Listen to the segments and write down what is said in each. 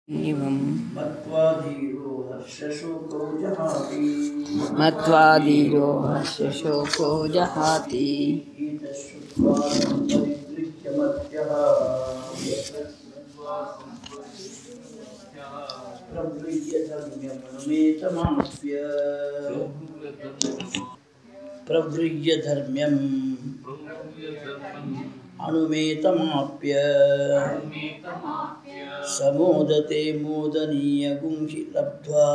एवं मत्वाधीरो हर्षशोकौ जहाति मत्वादीरो हर्षशोको जहाति ईतश्रुत्वा सम्परिगृह्य मत्यः प्रवृह्य धर्म्यमनुमेतमाप्य प्रवृह्य धर्म्यम् अणुमेतमाप्य समोदते मोदनीयगुंहि लब्ध्वा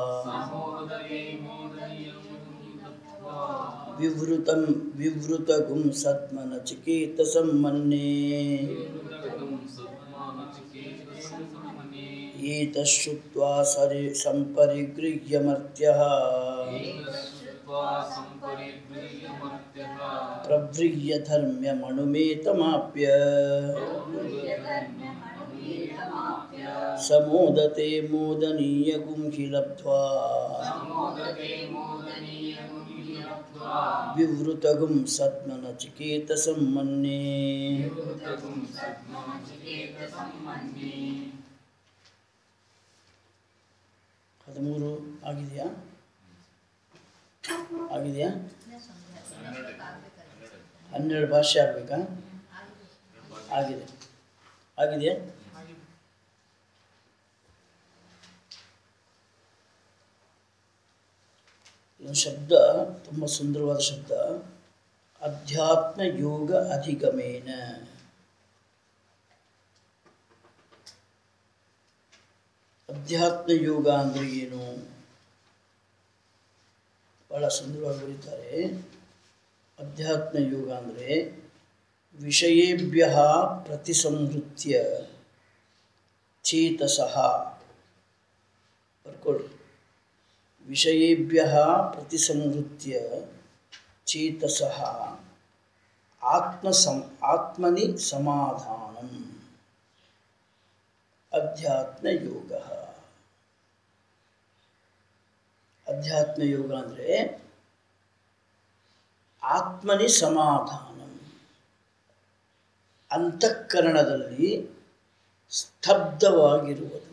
विवृतं विवृतगुं सद्मनचिकेतसं मन्ये एतश्रुत्वा सरि सम्परिगृह्य मर्त्यः प्रवृह्य धर्म्यमणुमेतमाप्य समोदते मोदनीयगुंहि लब्ध्वा विवृतगुं सद्मनचिकेतसं मन्ये ಹದಿಮೂರು ಆಗಿದೆಯಾ ಆಗಿದೆಯಾ ಹನ್ನೆರಡು ಭಾಷೆ ಆಗಬೇಕಾ ಆಗಿದೆ ಆಗಿದೆಯಾ ಇದೊಂದು ಶಬ್ದ ತುಂಬ ಸುಂದರವಾದ ಶಬ್ದ ಅಧ್ಯಾತ್ಮ ಯೋಗ ಅಧಿಗಮೇನ ಅಧ್ಯಾತ್ಮ ಯೋಗ ಅಂದರೆ ಏನು ಬಹಳ ಸುಂದರವಾಗಿ ಬರೀತಾರೆ ಅಧ್ಯಾತ್ಮ ಯೋಗ ಅಂದರೆ ವಿಷಯೇಭ್ಯ ಪ್ರತಿಸಂಹೃತ್ಯ ಚೇತಸಃ ಬರ್ಕೊಳ್ಳಿ ವಿಷಯೇಭ್ಯ ಪ್ರತಿಸಂಹೃತ್ಯ ಚೇತಸಃ ಆತ್ಮಸಂ ಆತ್ಮನಿ ಸಮಾಧಾನಂ ಅಧ್ಯಾತ್ಮ ಯೋಗ ಅಧ್ಯಾತ್ಮ ಯೋಗ ಅಂದರೆ ಆತ್ಮನಿ ಸಮಾಧಾನ ಅಂತಃಕರಣದಲ್ಲಿ ಸ್ತಬ್ಧವಾಗಿರುವುದು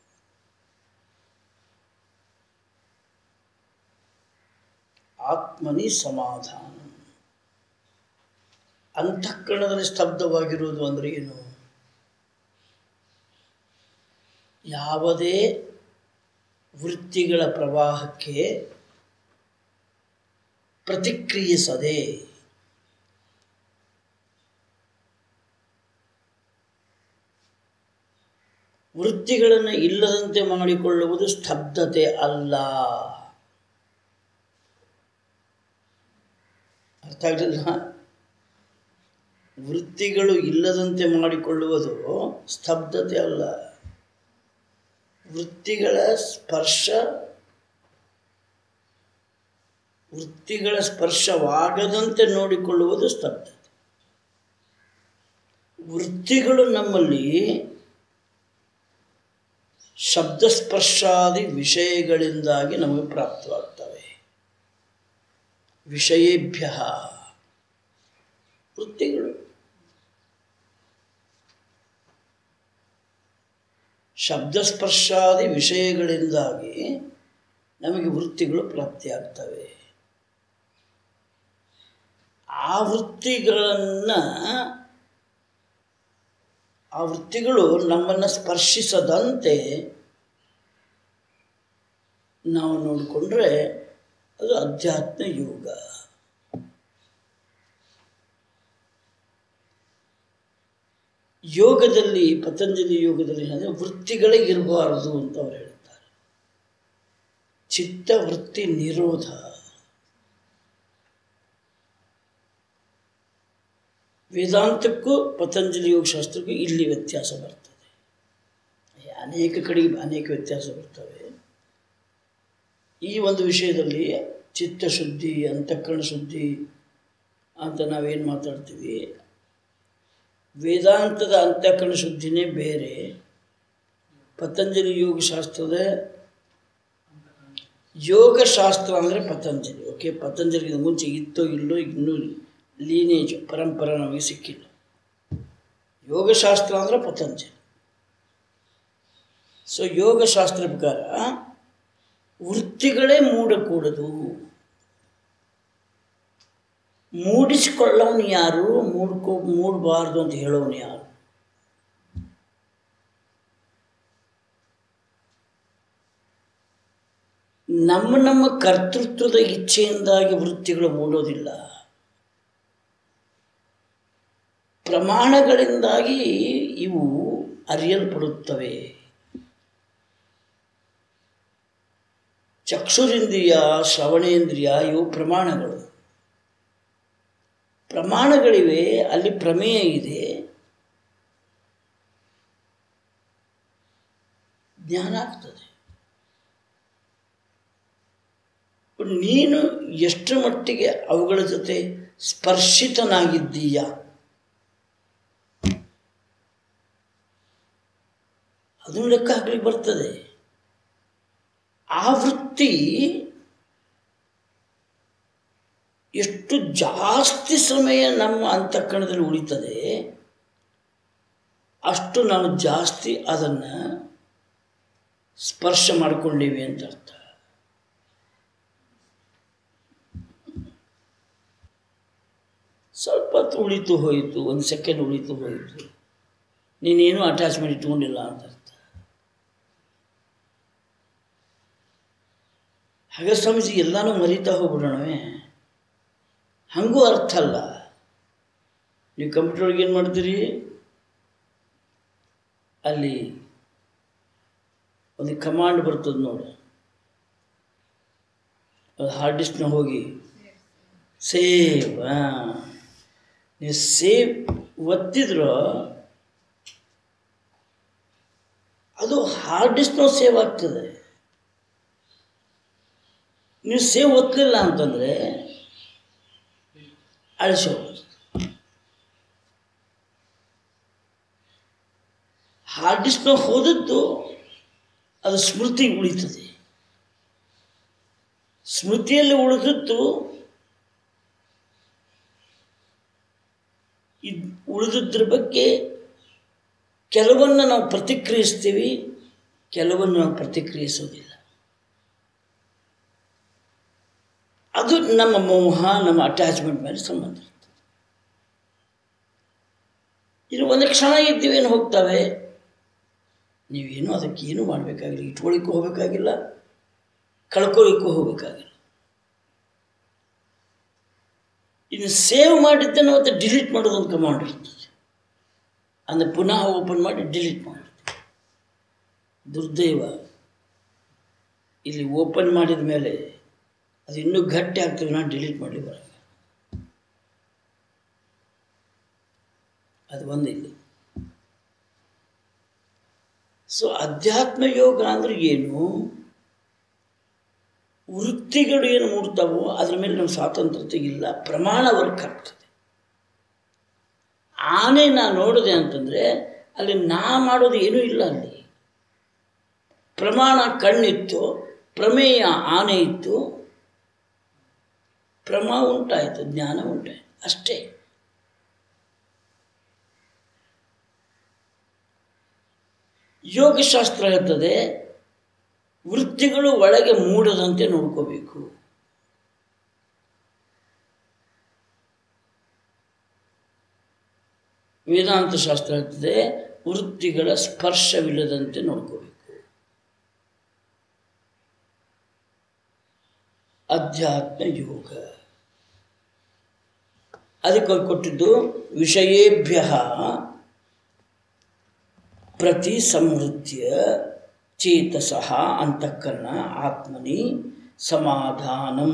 ಆತ್ಮನಿ ಸಮಾಧಾನ ಅಂತಃಕರಣದಲ್ಲಿ ಸ್ತಬ್ಧವಾಗಿರುವುದು ಅಂದರೆ ಏನು ಯಾವುದೇ ವೃತ್ತಿಗಳ ಪ್ರವಾಹಕ್ಕೆ ಪ್ರತಿಕ್ರಿಯಿಸದೆ ವೃತ್ತಿಗಳನ್ನು ಇಲ್ಲದಂತೆ ಮಾಡಿಕೊಳ್ಳುವುದು ಸ್ತಬ್ಧತೆ ಅಲ್ಲ ಅರ್ಥ ಆಗಲಿಲ್ಲ ವೃತ್ತಿಗಳು ಇಲ್ಲದಂತೆ ಮಾಡಿಕೊಳ್ಳುವುದು ಸ್ತಬ್ಧತೆ ಅಲ್ಲ ವೃತ್ತಿಗಳ ಸ್ಪರ್ಶ ವೃತ್ತಿಗಳ ಸ್ಪರ್ಶವಾಗದಂತೆ ನೋಡಿಕೊಳ್ಳುವುದು ಸ್ತಬ್ಧತೆ ವೃತ್ತಿಗಳು ನಮ್ಮಲ್ಲಿ ಶಬ್ದಸ್ಪರ್ಶಾದಿ ವಿಷಯಗಳಿಂದಾಗಿ ನಮಗೆ ಪ್ರಾಪ್ತವಾಗ್ತವೆ ವಿಷಯೇಭ್ಯ ವೃತ್ತಿಗಳು ಶಬ್ದಸ್ಪರ್ಶಾದಿ ವಿಷಯಗಳಿಂದಾಗಿ ನಮಗೆ ವೃತ್ತಿಗಳು ಪ್ರಾಪ್ತಿಯಾಗ್ತವೆ ಆ ವೃತ್ತಿಗಳನ್ನು ಆ ವೃತ್ತಿಗಳು ನಮ್ಮನ್ನು ಸ್ಪರ್ಶಿಸದಂತೆ ನಾವು ನೋಡಿಕೊಂಡ್ರೆ ಅದು ಅಧ್ಯಾತ್ಮ ಯೋಗ ಯೋಗದಲ್ಲಿ ಪತಂಜಲಿ ಯೋಗದಲ್ಲಿ ಅಂದರೆ ವೃತ್ತಿಗಳೇ ಇರಬಾರದು ಅಂತ ಅವ್ರು ಹೇಳ್ತಾರೆ ಚಿತ್ತ ವೃತ್ತಿ ನಿರೋಧ ವೇದಾಂತಕ್ಕೂ ಪತಂಜಲಿ ಯೋಗಶಾಸ್ತ್ರಕ್ಕೂ ಇಲ್ಲಿ ವ್ಯತ್ಯಾಸ ಬರ್ತದೆ ಅನೇಕ ಕಡೆಗೆ ಅನೇಕ ವ್ಯತ್ಯಾಸ ಬರ್ತವೆ ಈ ಒಂದು ವಿಷಯದಲ್ಲಿ ಚಿತ್ತಶುದ್ಧಿ ಅಂತಃಕರಣ ಶುದ್ಧಿ ಅಂತ ನಾವೇನು ಮಾತಾಡ್ತೀವಿ ವೇದಾಂತದ ಅಂತಃಕರಣ ಶುದ್ಧಿನೇ ಬೇರೆ ಪತಂಜಲಿ ಯೋಗಶಾಸ್ತ್ರದ ಯೋಗಶಾಸ್ತ್ರ ಅಂದರೆ ಪತಂಜಲಿ ಓಕೆ ಪತಂಜಲಿಗೆ ಮುಂಚೆ ಇತ್ತೋ ಇಲ್ಲೋ ಇನ್ನೂ ಲೀನೇಜ್ ಪರಂಪರೆ ನಮಗೆ ಸಿಕ್ಕಿಲ್ಲ ಯೋಗಶಾಸ್ತ್ರ ಅಂದರೆ ಪತಂಜಲಿ ಸೊ ಯೋಗಶಾಸ್ತ್ರ ಪ್ರಕಾರ ವೃತ್ತಿಗಳೇ ಮೂಡಕೂಡದು ಮೂಡಿಸಿಕೊಳ್ಳೋನು ಯಾರು ಮೂಡ್ಕೋ ಮೂಡಬಾರ್ದು ಅಂತ ಹೇಳೋನು ಯಾರು ನಮ್ಮ ನಮ್ಮ ಕರ್ತೃತ್ವದ ಇಚ್ಛೆಯಿಂದಾಗಿ ವೃತ್ತಿಗಳು ಮೂಡೋದಿಲ್ಲ ಪ್ರಮಾಣಗಳಿಂದಾಗಿ ಇವು ಅರಿಯಲ್ಪಡುತ್ತವೆ ಚಕ್ಷುರಿಂದ್ರಿಯ ಶ್ರವಣೇಂದ್ರಿಯ ಇವು ಪ್ರಮಾಣಗಳು ಪ್ರಮಾಣಗಳಿವೆ ಅಲ್ಲಿ ಪ್ರಮೇಯ ಇದೆ ಜ್ಞಾನ ಆಗ್ತದೆ ನೀನು ಎಷ್ಟು ಮಟ್ಟಿಗೆ ಅವುಗಳ ಜೊತೆ ಸ್ಪರ್ಶಿತನಾಗಿದ್ದೀಯ ಅದನ್ನು ಲೆಕ್ಕ ಹಾಕ್ಲಿಕ್ಕೆ ಬರ್ತದೆ ಆ ವೃತ್ತಿ ಎಷ್ಟು ಜಾಸ್ತಿ ಸಮಯ ನಮ್ಮ ಅಂತಃಕರಣದಲ್ಲಿ ಉಳಿತದೆ ಅಷ್ಟು ನಾವು ಜಾಸ್ತಿ ಅದನ್ನು ಸ್ಪರ್ಶ ಮಾಡಿಕೊಂಡೇವೆ ಅಂತ ಅರ್ಥ ಸ್ವಲ್ಪ ಹೊತ್ತು ಉಳಿತು ಹೋಯಿತು ಒಂದು ಸೆಕೆಂಡ್ ಉಳಿತು ಹೋಯಿತು ನೀನೇನು ಅಟ್ಯಾಚ್ಮೆಂಟ್ ಇಟ್ಕೊಂಡಿಲ್ಲ ಅಂತ ಅರ್ಥ ಹಾಗೆ ಸ್ವಾಮೀಜಿ ಎಲ್ಲನೂ ಮರಿತಾ ಹೋಗ್ಬಿಡೋಣವೇ ಹಂಗೂ ಅರ್ಥ ಅಲ್ಲ ನೀವು ಕಂಪ್ಯೂಟರ್ ಒಳಗೆ ಏನು ಮಾಡ್ತೀರಿ ಅಲ್ಲಿ ಒಂದು ಕಮಾಂಡ್ ಬರ್ತದೆ ನೋಡಿ ಅದು ಹಾರ್ಡ್ ಡಿಸ್ಕ್ನ ಹೋಗಿ ಸೇವ್ ಹಾಂ ನೀವು ಸೇವ್ ಒತ್ತಿದ್ರು ಅದು ಹಾರ್ಡ್ ಡಿಸ್ಕ್ನೂ ಸೇವ್ ಆಗ್ತದೆ ನೀವು ಸೇವ್ ಒತ್ತಲಿಲ್ಲ ಅಂತಂದರೆ ಅಳಿಸಿ ಹೋಗ್ತದೆ ಹಾರ್ಡ್ ಡಿಸ್ಕ್ನ ಹೋದದ್ದು ಅದು ಸ್ಮೃತಿಗೆ ಉಳಿತದೆ ಸ್ಮೃತಿಯಲ್ಲಿ ಉಳಿದದ್ದು ಇದ್ ಉಳಿದದ್ರ ಬಗ್ಗೆ ಕೆಲವನ್ನು ನಾವು ಪ್ರತಿಕ್ರಿಯಿಸ್ತೀವಿ ಕೆಲವನ್ನು ನಾವು ಪ್ರತಿಕ್ರಿಯಿಸೋದಿಲ್ಲ ಅದು ನಮ್ಮ ಮೋಹ ನಮ್ಮ ಅಟ್ಯಾಚ್ಮೆಂಟ್ ಮೇಲೆ ಸಂಬಂಧ ಇರ್ತದೆ ಇದು ಒಂದು ಕ್ಷಣ ಇದ್ದೀವೇನು ಹೋಗ್ತವೆ ನೀವೇನು ಅದಕ್ಕೆ ಏನು ಮಾಡಬೇಕಾಗಿಲ್ಲ ಇಟ್ಕೊಳ್ಳಿಕ್ಕೂ ಹೋಗಬೇಕಾಗಿಲ್ಲ ಕಳ್ಕೊಳ್ಳಿಕ್ಕೂ ಹೋಗಬೇಕಾಗಿಲ್ಲ ಇನ್ನು ಸೇವ್ ಮಾಡಿದ್ದನ್ನು ಮತ್ತೆ ಡಿಲೀಟ್ ಮಾಡೋದು ಒಂದು ಕಮಾಂಡ್ ಇರ್ತದೆ ಅಂದರೆ ಪುನಃ ಓಪನ್ ಮಾಡಿ ಡಿಲೀಟ್ ಮಾಡಿರ್ತೀವಿ ದುರ್ದೈವ ಇಲ್ಲಿ ಓಪನ್ ಮಾಡಿದ ಮೇಲೆ ಅದು ಇನ್ನೂ ಗಟ್ಟಿ ಆಗ್ತದೆ ನಾನು ಡಿಲೀಟ್ ಮಾಡಲಿ ಬರಲ್ಲ ಅದು ಒಂದಿಲ್ಲ ಸೊ ಅಧ್ಯಾತ್ಮ ಯೋಗ ಅಂದ್ರೆ ಏನು ವೃತ್ತಿಗಳು ಏನು ಮೂಡ್ತಾವೋ ಅದ್ರ ಮೇಲೆ ನಮ್ಮ ಸ್ವಾತಂತ್ರ್ಯತೆ ಇಲ್ಲ ಪ್ರಮಾಣ ವರ್ಕ್ ಆಗ್ತದೆ ಆನೆ ನಾ ನೋಡಿದೆ ಅಂತಂದರೆ ಅಲ್ಲಿ ನಾ ಮಾಡೋದು ಏನೂ ಇಲ್ಲ ಅಲ್ಲಿ ಪ್ರಮಾಣ ಕಣ್ಣಿತ್ತು ಪ್ರಮೇಯ ಆನೆ ಇತ್ತು ಪ್ರಮಾ ಉಂಟಾಯಿತು ಜ್ಞಾನ ಉಂಟಾಯಿತು ಅಷ್ಟೇ ಯೋಗಶಾಸ್ತ್ರ ಹೇಳ್ತದೆ ವೃತ್ತಿಗಳು ಒಳಗೆ ಮೂಡದಂತೆ ನೋಡ್ಕೋಬೇಕು ವೇದಾಂತ ಶಾಸ್ತ್ರ ಹೇಳ್ತದೆ ವೃತ್ತಿಗಳ ಸ್ಪರ್ಶವಿಲ್ಲದಂತೆ ನೋಡ್ಕೋಬೇಕು ಅಧ್ಯಾತ್ಮ ಯೋಗ ಅದಕ್ಕೆ ಕೊಟ್ಟಿದ್ದು ವಿಷಯೇಭ್ಯ ಪ್ರತಿ ಸಮೃದ್ಧ ಚೇತಸಃ ಅಂತಃಕರಣ ಆತ್ಮನಿ ಸಮಾಧಾನಂ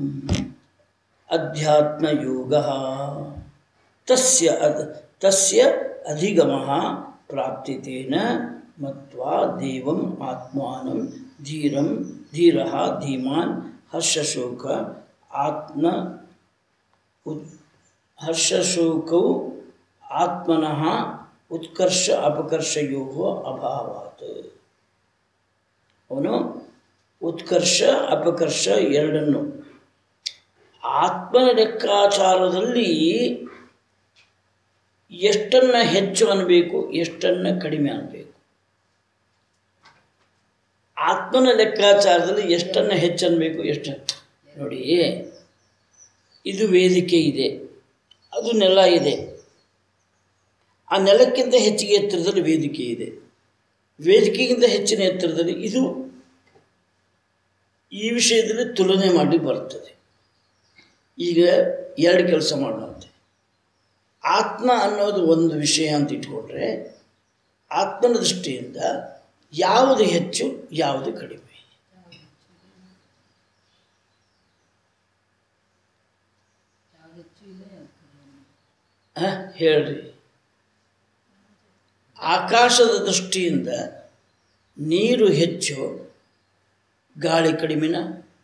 ಅಧ್ಯಾತ್ಮಯೋಗ ತಸ್ಯ ಅದ್ ತಸ್ಯ ಅಧಿಗಮಃ ಪ್ರಾಪ್ತಿತೇನ ಮತ್ವಾ ದೇವಂ ಆತ್ಮಾನಂ ಧೀರಂ ಧೀರಃ ಧೀಮಾನ್ ಹರ್ಷಶೋಕ ಆತ್ಮ ಉತ್ ಹರ್ಷಶೋಕವು ಆತ್ಮನಃ ಉತ್ಕರ್ಷ ಅಪಕರ್ಷಯೋ ಅಭಾವಾತ್ ಅವನು ಉತ್ಕರ್ಷ ಅಪಕರ್ಷ ಎರಡನ್ನು ಆತ್ಮನ ಲೆಕ್ಕಾಚಾರದಲ್ಲಿ ಎಷ್ಟನ್ನು ಹೆಚ್ಚು ಅನ್ನಬೇಕು ಎಷ್ಟನ್ನು ಕಡಿಮೆ ಅನ್ನಬೇಕು ಆತ್ಮನ ಲೆಕ್ಕಾಚಾರದಲ್ಲಿ ಎಷ್ಟನ್ನು ಹೆಚ್ಚನ್ನಬೇಕು ಎಷ್ಟು ನೋಡಿ ಇದು ವೇದಿಕೆ ಇದೆ ಅದು ನೆಲ ಇದೆ ಆ ನೆಲಕ್ಕಿಂತ ಹೆಚ್ಚಿಗೆ ಎತ್ತರದಲ್ಲಿ ವೇದಿಕೆ ಇದೆ ವೇದಿಕೆಗಿಂತ ಹೆಚ್ಚಿನ ಎತ್ತರದಲ್ಲಿ ಇದು ಈ ವಿಷಯದಲ್ಲಿ ತುಲನೆ ಮಾಡಿ ಬರ್ತದೆ ಈಗ ಎರಡು ಕೆಲಸ ಮಾಡೋಂತೆ ಆತ್ಮ ಅನ್ನೋದು ಒಂದು ವಿಷಯ ಅಂತ ಇಟ್ಕೊಂಡ್ರೆ ಆತ್ಮನ ದೃಷ್ಟಿಯಿಂದ ಯಾವುದು ಹೆಚ್ಚು ಯಾವುದು ಕಡಿಮೆ ಹ? ಹೇಳ್ರಿ ಆಕಾಶದ ದೃಷ್ಟಿಯಿಂದ ನೀರು ಹೆಚ್ಚು ಗಾಳಿ ಕಡಿಮೆನ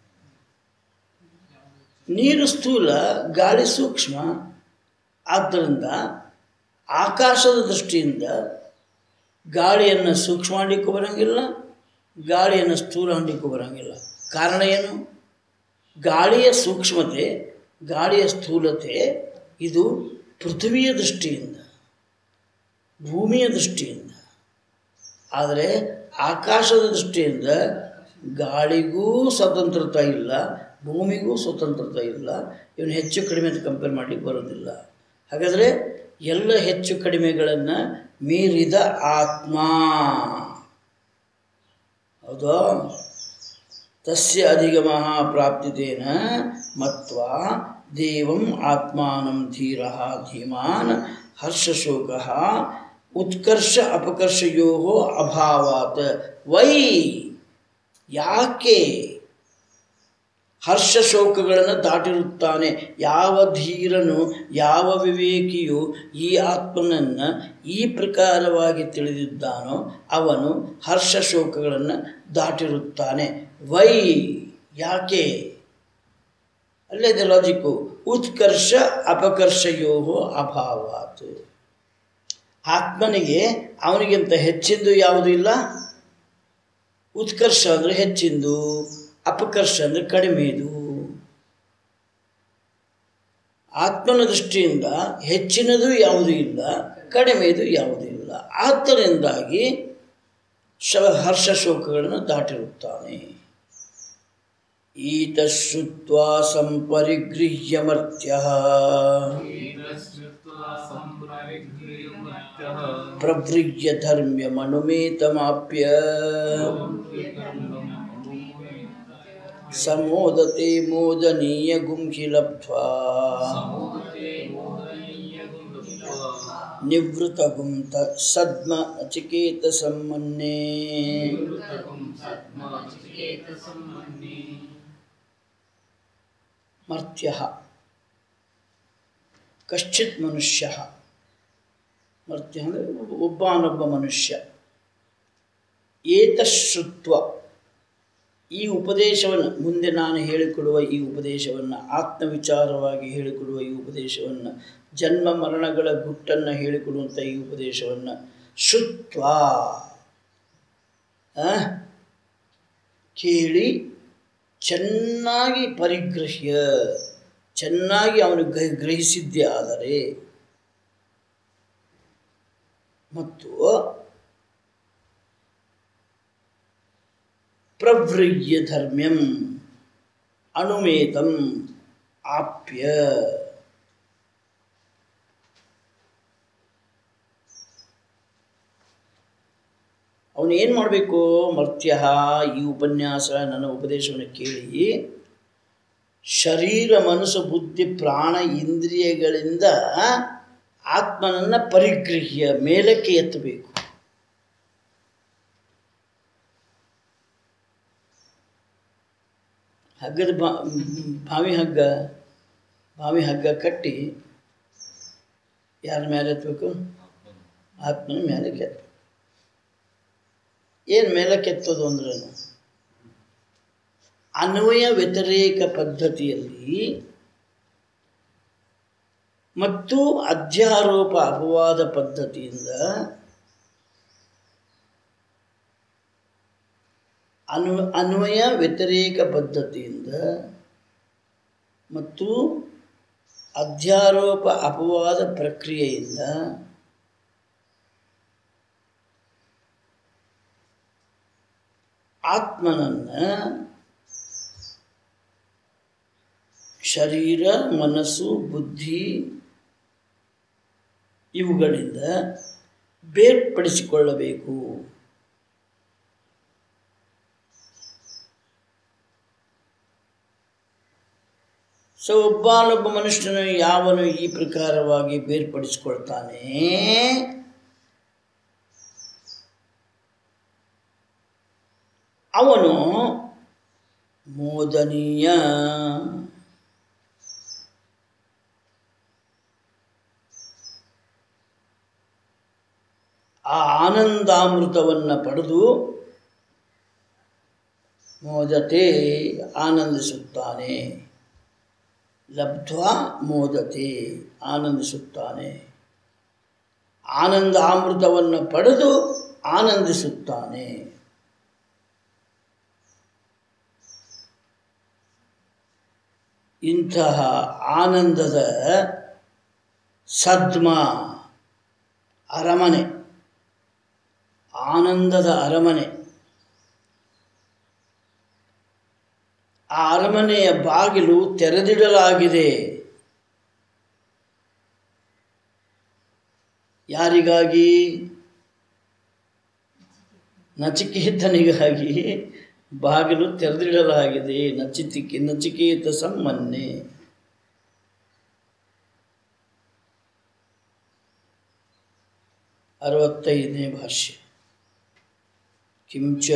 ನೀರು ಸ್ಥೂಲ ಗಾಳಿ ಸೂಕ್ಷ್ಮ ಆದ್ದರಿಂದ ಆಕಾಶದ ದೃಷ್ಟಿಯಿಂದ ಗಾಳಿಯನ್ನು ಸೂಕ್ಷ್ಮ ಮಾಡಲಿಕ್ಕೂ ಬರೋಂಗಿಲ್ಲ ಗಾಳಿಯನ್ನು ಸ್ಥೂಲ ಮಾಡಲಿಕ್ಕೂ ಬರೋಂಗಿಲ್ಲ ಕಾರಣ ಏನು ಗಾಳಿಯ ಸೂಕ್ಷ್ಮತೆ ಗಾಳಿಯ ಸ್ಥೂಲತೆ ಇದು ಪೃಥ್ವಿಯ ದೃಷ್ಟಿಯಿಂದ ಭೂಮಿಯ ದೃಷ್ಟಿಯಿಂದ ಆದರೆ ಆಕಾಶದ ದೃಷ್ಟಿಯಿಂದ ಗಾಳಿಗೂ ಸ್ವತಂತ್ರತೆ ಇಲ್ಲ ಭೂಮಿಗೂ ಸ್ವತಂತ್ರತೆ ಇಲ್ಲ ಇವನು ಹೆಚ್ಚು ಕಡಿಮೆ ಅಂತ ಕಂಪೇರ್ ಮಾಡಲಿಕ್ಕೆ ಬರೋದಿಲ್ಲ ಹಾಗಾದರೆ ಎಲ್ಲ ಹೆಚ್ಚು ಕಡಿಮೆಗಳನ್ನು ಮೀರಿದ ಆತ್ಮ ಹೌದಾ ತಸ್ಯ ಅಧಿಗಮಃ ಪ್ರಾಪ್ತಿತೇನ ಮತ್ವಾ ದೇವಂ ಆತ್ಮಾನಂ ಧೀರ ಧೀಮಾನ್ ಹರ್ಷಶೋಕ ಉತ್ಕರ್ಷ ಅಪಕರ್ಷಯೋ ಅಭಾವಾತ್ ವೈ ಯಾಕೆ ಹರ್ಷ ಶೋಕಗಳನ್ನು ದಾಟಿರುತ್ತಾನೆ ಯಾವ ಧೀರನು ಯಾವ ವಿವೇಕಿಯು ಈ ಆತ್ಮನನ್ನು ಈ ಪ್ರಕಾರವಾಗಿ ತಿಳಿದಿದ್ದಾನೋ ಅವನು ಹರ್ಷ ಶೋಕಗಳನ್ನು ದಾಟಿರುತ್ತಾನೆ ವೈ ಯಾಕೆ ಅಲ್ಲೇ ಲಾಜಿಕ್ಕು ಉತ್ಕರ್ಷ ಅಪಕರ್ಷಯೋ ಅಭಾವಾತ್ ಆತ್ಮನಿಗೆ ಅವನಿಗಿಂತ ಹೆಚ್ಚಿಂದು ಯಾವುದೂ ಇಲ್ಲ ಉತ್ಕರ್ಷ ಅಂದರೆ ಹೆಚ್ಚಿಂದು ಅಪಕರ್ಷ ಅಂದರೆ ಕಡಿಮೆದು ಆತ್ಮನ ದೃಷ್ಟಿಯಿಂದ ಹೆಚ್ಚಿನದು ಯಾವುದೂ ಇಲ್ಲ ಕಡಿಮೆದು ಯಾವುದೂ ಇಲ್ಲ ಆದ್ದರಿಂದಾಗಿ ಶ ಹರ್ಷ ಶೋಕಗಳನ್ನು ದಾಟಿರುತ್ತಾನೆ ಈತ ಶ್ರುತ್ವಾ ಸಂಪರಿಗೃಹ್ಯ ಮರ್ತ್ಯ ಪ್ರವೃಜ್ಯ ಧರ್ಮ್ಯಮನುಮೇತಮಾಪ್ಯ ಸಮೋದತೆ ಮೋದನೀಯ ಗುಂಹಿ ಲಬ್ಧ್ವಾ ನಿವೃತ ಗುಂತ ಸದ್ಮ ನಚಿಕೇತ ಸಮ್ಮನ್ನೇ ಮರ್ತ್ಯ ಕಶ್ಚಿತ್ ಮನುಷ್ಯ ಮರ್ತ್ಯ ಅಂದರೆ ಒಬ್ಬನೊಬ್ಬ ಮನುಷ್ಯ ಏತಶ್ರುತ್ವ ಈ ಉಪದೇಶವನ್ನು ಮುಂದೆ ನಾನು ಹೇಳಿಕೊಡುವ ಈ ಉಪದೇಶವನ್ನು ಆತ್ಮವಿಚಾರವಾಗಿ ಹೇಳಿಕೊಡುವ ಈ ಉಪದೇಶವನ್ನು ಜನ್ಮ ಮರಣಗಳ ಗುಟ್ಟನ್ನು ಹೇಳಿಕೊಡುವಂಥ ಈ ಉಪದೇಶವನ್ನು ಶುತ್ವ ಆ, ಕೇಳಿ ಚೆನ್ನಾಗಿ ಪರಿಗ್ರಹ್ಯ ಚೆನ್ನಾಗಿ ಅವನು ಗ್ರಹ ಗ್ರಹಿಸಿದ್ದೇ ಆದರೆ ಮತ್ತು ಪ್ರವೃಯ್ಯ ಧರ್ಮ್ಯಂ ಅನುಮೇತಂ ಆಪ್ಯ ಅವನು ಏನು ಮಾಡಬೇಕು ಮರ್ತ್ಯ ಈ ಉಪನ್ಯಾಸ ನನ್ನ ಉಪದೇಶವನ್ನು ಕೇಳಿ ಶರೀರ ಮನಸ್ಸು ಬುದ್ಧಿ ಪ್ರಾಣ ಇಂದ್ರಿಯಗಳಿಂದ ಆತ್ಮನನ್ನು ಪರಿಗೃಹ್ಯ ಮೇಲಕ್ಕೆ ಎತ್ತಬೇಕು ಹಗ್ಗದ ಬಾ ಬಾವಿ ಹಗ್ಗ ಬಾವಿ ಹಗ್ಗ ಕಟ್ಟಿ ಯಾರ ಮೇಲೆ ಎತ್ತಬೇಕು ಆತ್ಮನ ಮೇಲೆ ಕೆತ್ತ ಏನು ಮೇಲೆ ಕೆತ್ತೋದು ಅಂದ್ರೆ ಅನ್ವಯ ವ್ಯತಿರೇಕ ಪದ್ಧತಿಯಲ್ಲಿ ಮತ್ತು ಅಧ್ಯಾರೋಪ ಅಪವಾದ ಪದ್ಧತಿಯಿಂದ ಅನ್ವ ಅನ್ವಯ ವ್ಯತಿರೇಕ ಪದ್ಧತಿಯಿಂದ ಮತ್ತು ಅಧ್ಯಾರೋಪ ಅಪವಾದ ಪ್ರಕ್ರಿಯೆಯಿಂದ ಆತ್ಮನನ್ನು ಶರೀರ ಮನಸ್ಸು ಬುದ್ಧಿ ಇವುಗಳಿಂದ ಬೇರ್ಪಡಿಸಿಕೊಳ್ಳಬೇಕು ಸೊ ಒಬ್ಬನೊಬ್ಬ ಮನುಷ್ಯನು ಯಾವನು ಈ ಪ್ರಕಾರವಾಗಿ ಬೇರ್ಪಡಿಸಿಕೊಳ್ತಾನೆ ಅವನು ಮೋದನೀಯ ಆ ಆನಂದಾಮೃತವನ್ನು ಪಡೆದು ಮೋದತೆ ಆನಂದಿಸುತ್ತಾನೆ ಲಬ್ಧ್ವಾ ಮೋದತೆ ಆನಂದಿಸುತ್ತಾನೆ ಆನಂದ ಅಮೃತವನ್ನು ಪಡೆದು ಆನಂದಿಸುತ್ತಾನೆ ಇಂತಹ ಆನಂದದ ಸದ್ಮ ಅರಮನೆ ಆನಂದದ ಅರಮನೆ ಆ ಅರಮನೆಯ ಬಾಗಿಲು ತೆರೆದಿಡಲಾಗಿದೆ ಯಾರಿಗಾಗಿ ನಚಿಕೇತನಿಗಾಗಿ ಬಾಗಿಲು ತೆರೆದಿಡಲಾಗಿದೆ ನಚಿತಿಕೆ ನಚಿಕೇತ ಸಮ್ಮನ್ನೆ ಅರವತ್ತೈದನೇ ಭಾಷ್ಯ ಕಿಂಚ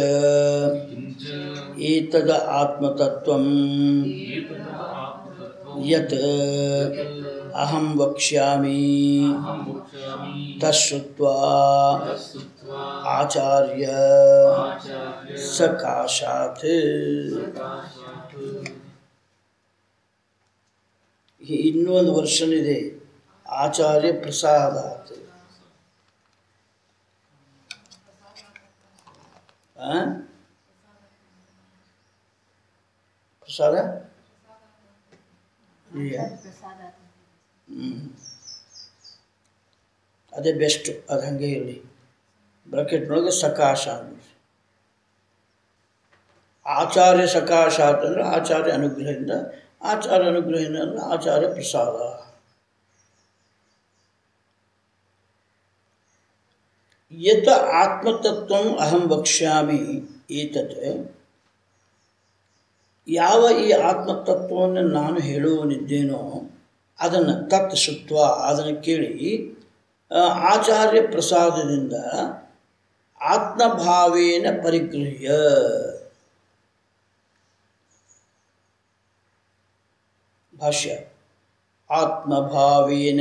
ಏತದ ಆತ್ಮತತ್ವಂ ಯತ್ ಅಹಂ ವಕ್ಷ್ಯಾಮಿ ತಶ್ರುತ್ವಾ ಆಚಾರ್ಯ ಸಕಾಶಾತ್ ಇನ್ನೂ ಒಂದು ವರ್ಷನ್ ಇದೆ ಆಚಾರ್ಯ ಪ್ರಸಾದಾತ್ ಆ? ಪ್ರಸಾದ ಇದೆಯಾ ಹ್ಮ್. ಅದೇ ಬೆಸ್ಟ್ ಅದು ಹಾಗೆ ಇರಲಿ ಬ್ರಾಕೆಟ್ನೊಳಗೆ ಸಕಾಶ ಅಂದ್ಬಿಡ್ರಿ ಆಚಾರ್ಯ ಸಕಾಶ ಅಂತಂದ್ರೆ ಆಚಾರ್ಯ ಅನುಗ್ರಹದಿಂದ ಆಚಾರ್ಯ ಅನುಗ್ರಹದಿಂದ ಅಂದ್ರೆ ಆಚಾರ್ಯ ಪ್ರಸಾದ ಯತ್ ಆತ್ಮತತ್ವ ಅಹಂ ವಕ್ಷ್ಯಾಮಿ ಏತತ್ ಯಾವ ಈ ಆತ್ಮತತ್ವವನ್ನು ನಾನು ಹೇಳುವನಿದ್ದೇನೋ ಅದನ್ನು ತತ್ ಶುತ್ವ ಅದನ್ನು ಕೇಳಿ ಆ, ಆಚಾರ್ಯ ಪ್ರಸಾದದಿಂದ ಆತ್ಮಭಾವೇನ ಪರಿಗೃಹ್ಯ ಭಾಷ್ಯ ಆತ್ಮಭಾವೇನ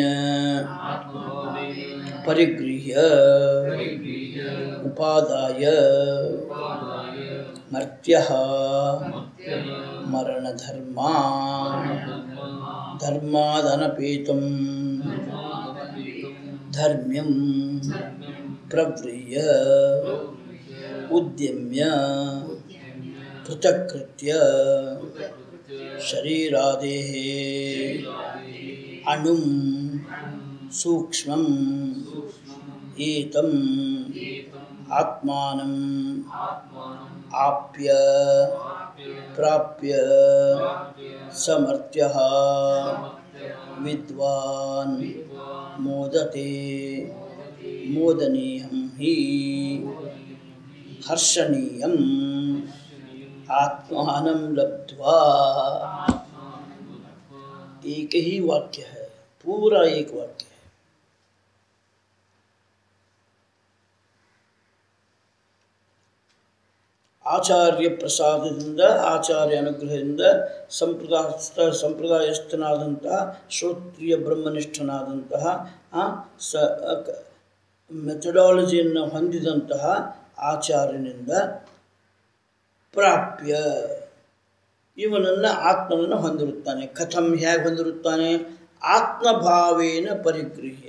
ಪರಿಗೃಹ್ಯ ಉಪಾದಾಯ ಮರ್ತ್ಯ ಮರಣಧರ್ಮ ಧರ್ಮಾದನಪೇತಂ ಧರ್ಮ್ಯಂ ಪ್ರವ್ರಿಯ ಉದ್ಯಮ್ಯ ಪೃಥಕ್ಕೃತ್ಯ ಶರೀರಾದೇಃ ಅಣುಂ ಸೂಕ್ಷ್ಮಂ ಏತಂ ಆತ್ಮಾನಂ ಆಪ್ಯ ಪ್ರಾಪ್ಯ ಸಮರ್ಥ್ಯ ವಿದ್ವಾನ್ ಮೋದತೆ ಮೋದನೀಯಂ ಹಿ हर्षणीयम् आत्मानं लब्ध्वा एक ही वाक्य है पूरा एक वाक्य है ಆಚಾರ್ಯ ಪ್ರಸಾದದಿಂದ ಆಚಾರ್ಯ ಅನುಗ್ರಹದಿಂದ ಸಂಪ್ರದಾಯಸ್ಥ ಸಂಪ್ರದಾಯಸ್ಥನಾದಂತಹ ಶ್ರೋತ್ರಿಯ ಬ್ರಹ್ಮನಿಷ್ಠನಾದಂತಹ ಆ, ಸ ಮೆಥಡಾಲಜಿಯನ್ನು ಹೊಂದಿದಂತಹ ಆಚಾರ್ಯನಿಂದ ಪ್ರಾಪ್ಯ ಇವನನ್ನು ಆತ್ಮನನ್ನು ಹೊಂದಿರುತ್ತಾನೆ ಕಥಂ ಹೇಗೆ ಹೊಂದಿರುತ್ತಾನೆ ಆತ್ಮಭಾವೇನ ಪರಿಗೃಹ್ಯ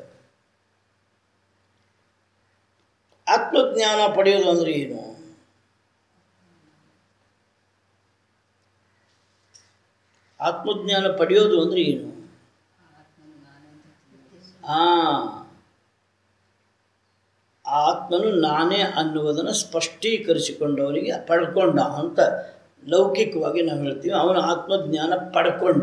ಆತ್ಮಜ್ಞಾನ ಪಡೆಯೋದು ಅಂದ್ರೆ ಏನು ಆತ್ಮಜ್ಞಾನ ಪಡೆಯೋದು ಅಂದ್ರೆ ಏನು ಆ ಆ ಆತ್ಮನು ನಾನೇ ಅನ್ನುವುದನ್ನು ಸ್ಪಷ್ಟೀಕರಿಸಿಕೊಂಡವರಿಗೆ ಪಡ್ಕೊಂಡ ಅಂತ ಲೌಕಿಕವಾಗಿ ನಾವು ಹೇಳ್ತೀವಿ ಅವನ ಆತ್ಮಜ್ಞಾನ ಪಡ್ಕೊಂಡ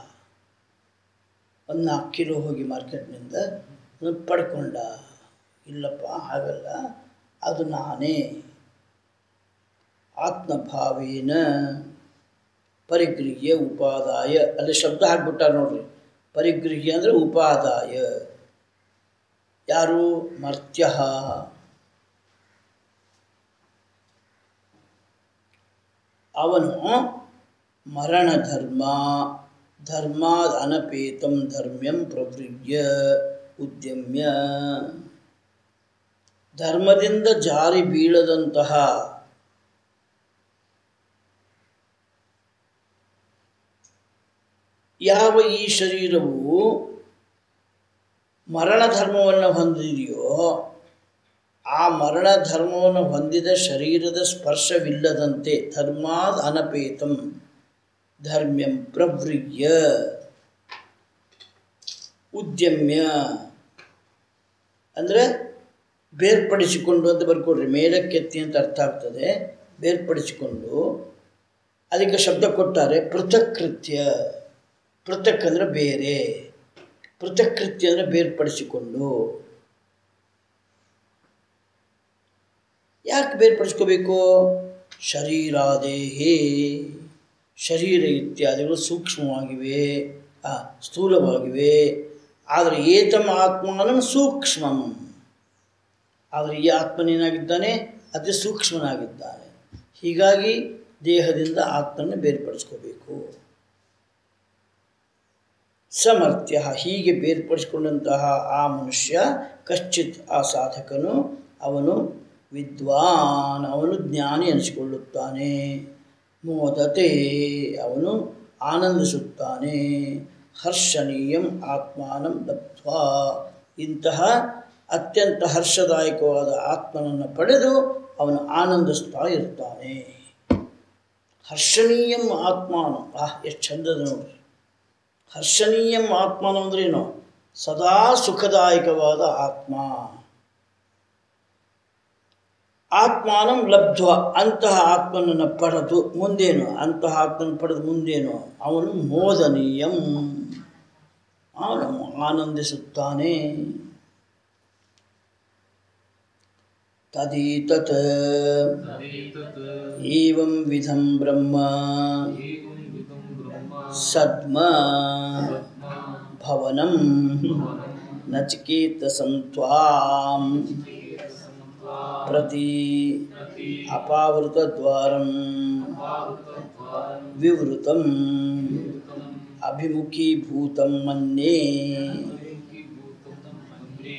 ಒಂದು ನಾಲ್ಕು ಕಿಲೋ ಹೋಗಿ ಮಾರ್ಕೆಟ್ನಿಂದ ಅದನ್ನ ಪಡ್ಕೊಂಡ ಇಲ್ಲಪ್ಪ ಹಾಗಲ್ಲ ಅದು ನಾನೇ ಆತ್ಮಭಾವೇನ ಪರಿಗೃಹ್ಯ ಉಪಾದಾಯ ಅಲ್ಲಿ ಶಬ್ದ ಹಾಕ್ಬಿಟ್ಟ ನೋಡ್ರಿ ಪರಿಗೃಹ್ಯ ಅಂದರೆ ಉಪಾದಾಯ ಯಾರು ಮರ್ತ್ಯ ಅವನು ಮರಣ ಧರ್ಮ ಧರ್ಮಾದ್ ಅನಪೇತಂ ಧರ್ಮ್ಯಂ ಪ್ರವೃಜ್ಯ ಉದ್ಯಮ್ಯ ಧರ್ಮದಿಂದ ಜಾರಿ ಬೀಳದಂತಹ ಯಾವ ಈ ಶರೀರವು ಮರಣ ಧರ್ಮವನ್ನು ಹೊಂದಿದೆಯೋ ಆ ಮರಣ ಧರ್ಮವನ್ನು ಹೊಂದಿದ ಶರೀರದ ಸ್ಪರ್ಶವಿಲ್ಲದಂತೆ ಧರ್ಮಾದ್ ಅನಪೇತಂ ಧರ್ಮ್ಯಂ ಪ್ರವೃಜ್ಯ ಉದ್ಯಮ್ಯ ಅಂದರೆ ಬೇರ್ಪಡಿಸಿಕೊಂಡು ಅಂತ ಬರ್ಕೊಡ್ರಿ ಮೇಲಕ್ಕೆತ್ತಿ ಅಂತ ಅರ್ಥ ಆಗ್ತದೆ ಬೇರ್ಪಡಿಸಿಕೊಂಡು ಅದಕ್ಕೆ ಶಬ್ದ ಕೊಟ್ಟಾರೆ ಪೃಥಕ್ಕೃತ್ಯ ಪೃಥಕ್ ಅಂದರೆ ಬೇರೆ ಪೃಥಕ್ಕೃತ್ಯ ಅಂದರೆ ಬೇರ್ಪಡಿಸಿಕೊಂಡು ಯಾಕೆ ಬೇರ್ಪಡಿಸ್ಕೋಬೇಕು ಶರೀರಾದೇಹೇ ಶರೀರ ಇತ್ಯಾದಿಗಳು ಸೂಕ್ಷ್ಮವಾಗಿವೆ ಆ, ಸ್ಥೂಲವಾಗಿವೆ ಆದರೆ ಏತಮ ಆತ್ಮಾನಂ ಸೂಕ್ಷ್ಮಂ ಆದರೆ ಈ ಆತ್ಮನೇನಾಗಿದ್ದಾನೆ ಅತಿ ಸೂಕ್ಷ್ಮನಾಗಿದ್ದಾನೆ ಹೀಗಾಗಿ ದೇಹದಿಂದ ಆತ್ಮನ ಬೇರ್ಪಡಿಸ್ಕೋಬೇಕು ಸಮರ್ಥ್ಯ ಹೀಗೆ ಬೇರ್ಪಡಿಸಿಕೊಂಡಂತಹ ಆ ಮನುಷ್ಯ ಕಶ್ಚಿತ್ ಆ ಸಾಧಕನು ಅವನು ವಿದ್ವಾನ್ ಅವನು ಜ್ಞಾನಿ ಅನಿಸಿಕೊಳ್ಳುತ್ತಾನೆ ಮೋದತೆ ಅವನು ಆನಂದಿಸುತ್ತಾನೆ ಹರ್ಷಣೀಯಂ ಆತ್ಮಾನಂ ಲಬ್ಧ್ವಾ ಇಂತಹ ಅತ್ಯಂತ ಹರ್ಷದಾಯಕವಾದ ಆತ್ಮನನ್ನು ಪಡೆದು ಅವನು ಆನಂದಿಸ್ತಾ ಇರ್ತಾನೆ ಹರ್ಷಣೀಯಂ ಆತ್ಮಾನು ಆಹ್ ಎಷ್ಟು ಚಂದದ ನೋಡ್ರಿ ಹರ್ಷಣೀಯಂ ಆತ್ಮನು ಅಂದ್ರೇನು ಸದಾ ಸುಖದಾಯಕವಾದ ಆತ್ಮ ಆತ್ಮಾನಂ ಲಬ್ಧ್ವ ಅಂತಹ ಆತ್ಮನನ್ನು ಪಡೆದು ಮುಂದೇನು ಅಂತಹ ಆತ್ಮನ ಪಡೆದು ಮುಂದೇನು ಅವನು ಮೋದನೀಯಂ ಅವನು ಆನಂದಿಸುತ್ತಾನೆ ತದೀತತ್ तदेतत् ಏವಂ ವಿಧಂ ಬ್ರಹ್ಮ एवं विधं ब्रह्म ಸದ್ಮ ब्रह्मा ಭವನಂ भवनं ನಚಿಕೇತಸಂ ತ್ವಾಂ संत्वा ಪ್ರತಿ प्रति ಅಪಾವೃತದ್ವಾರಂ अपावृतद्वारं ವಿವೃತಂ विवृतम् ಅಭಿಮುಖೀಭೂತಂ ಮನ್ಯೇ अभिमुखीभूतं मन्ये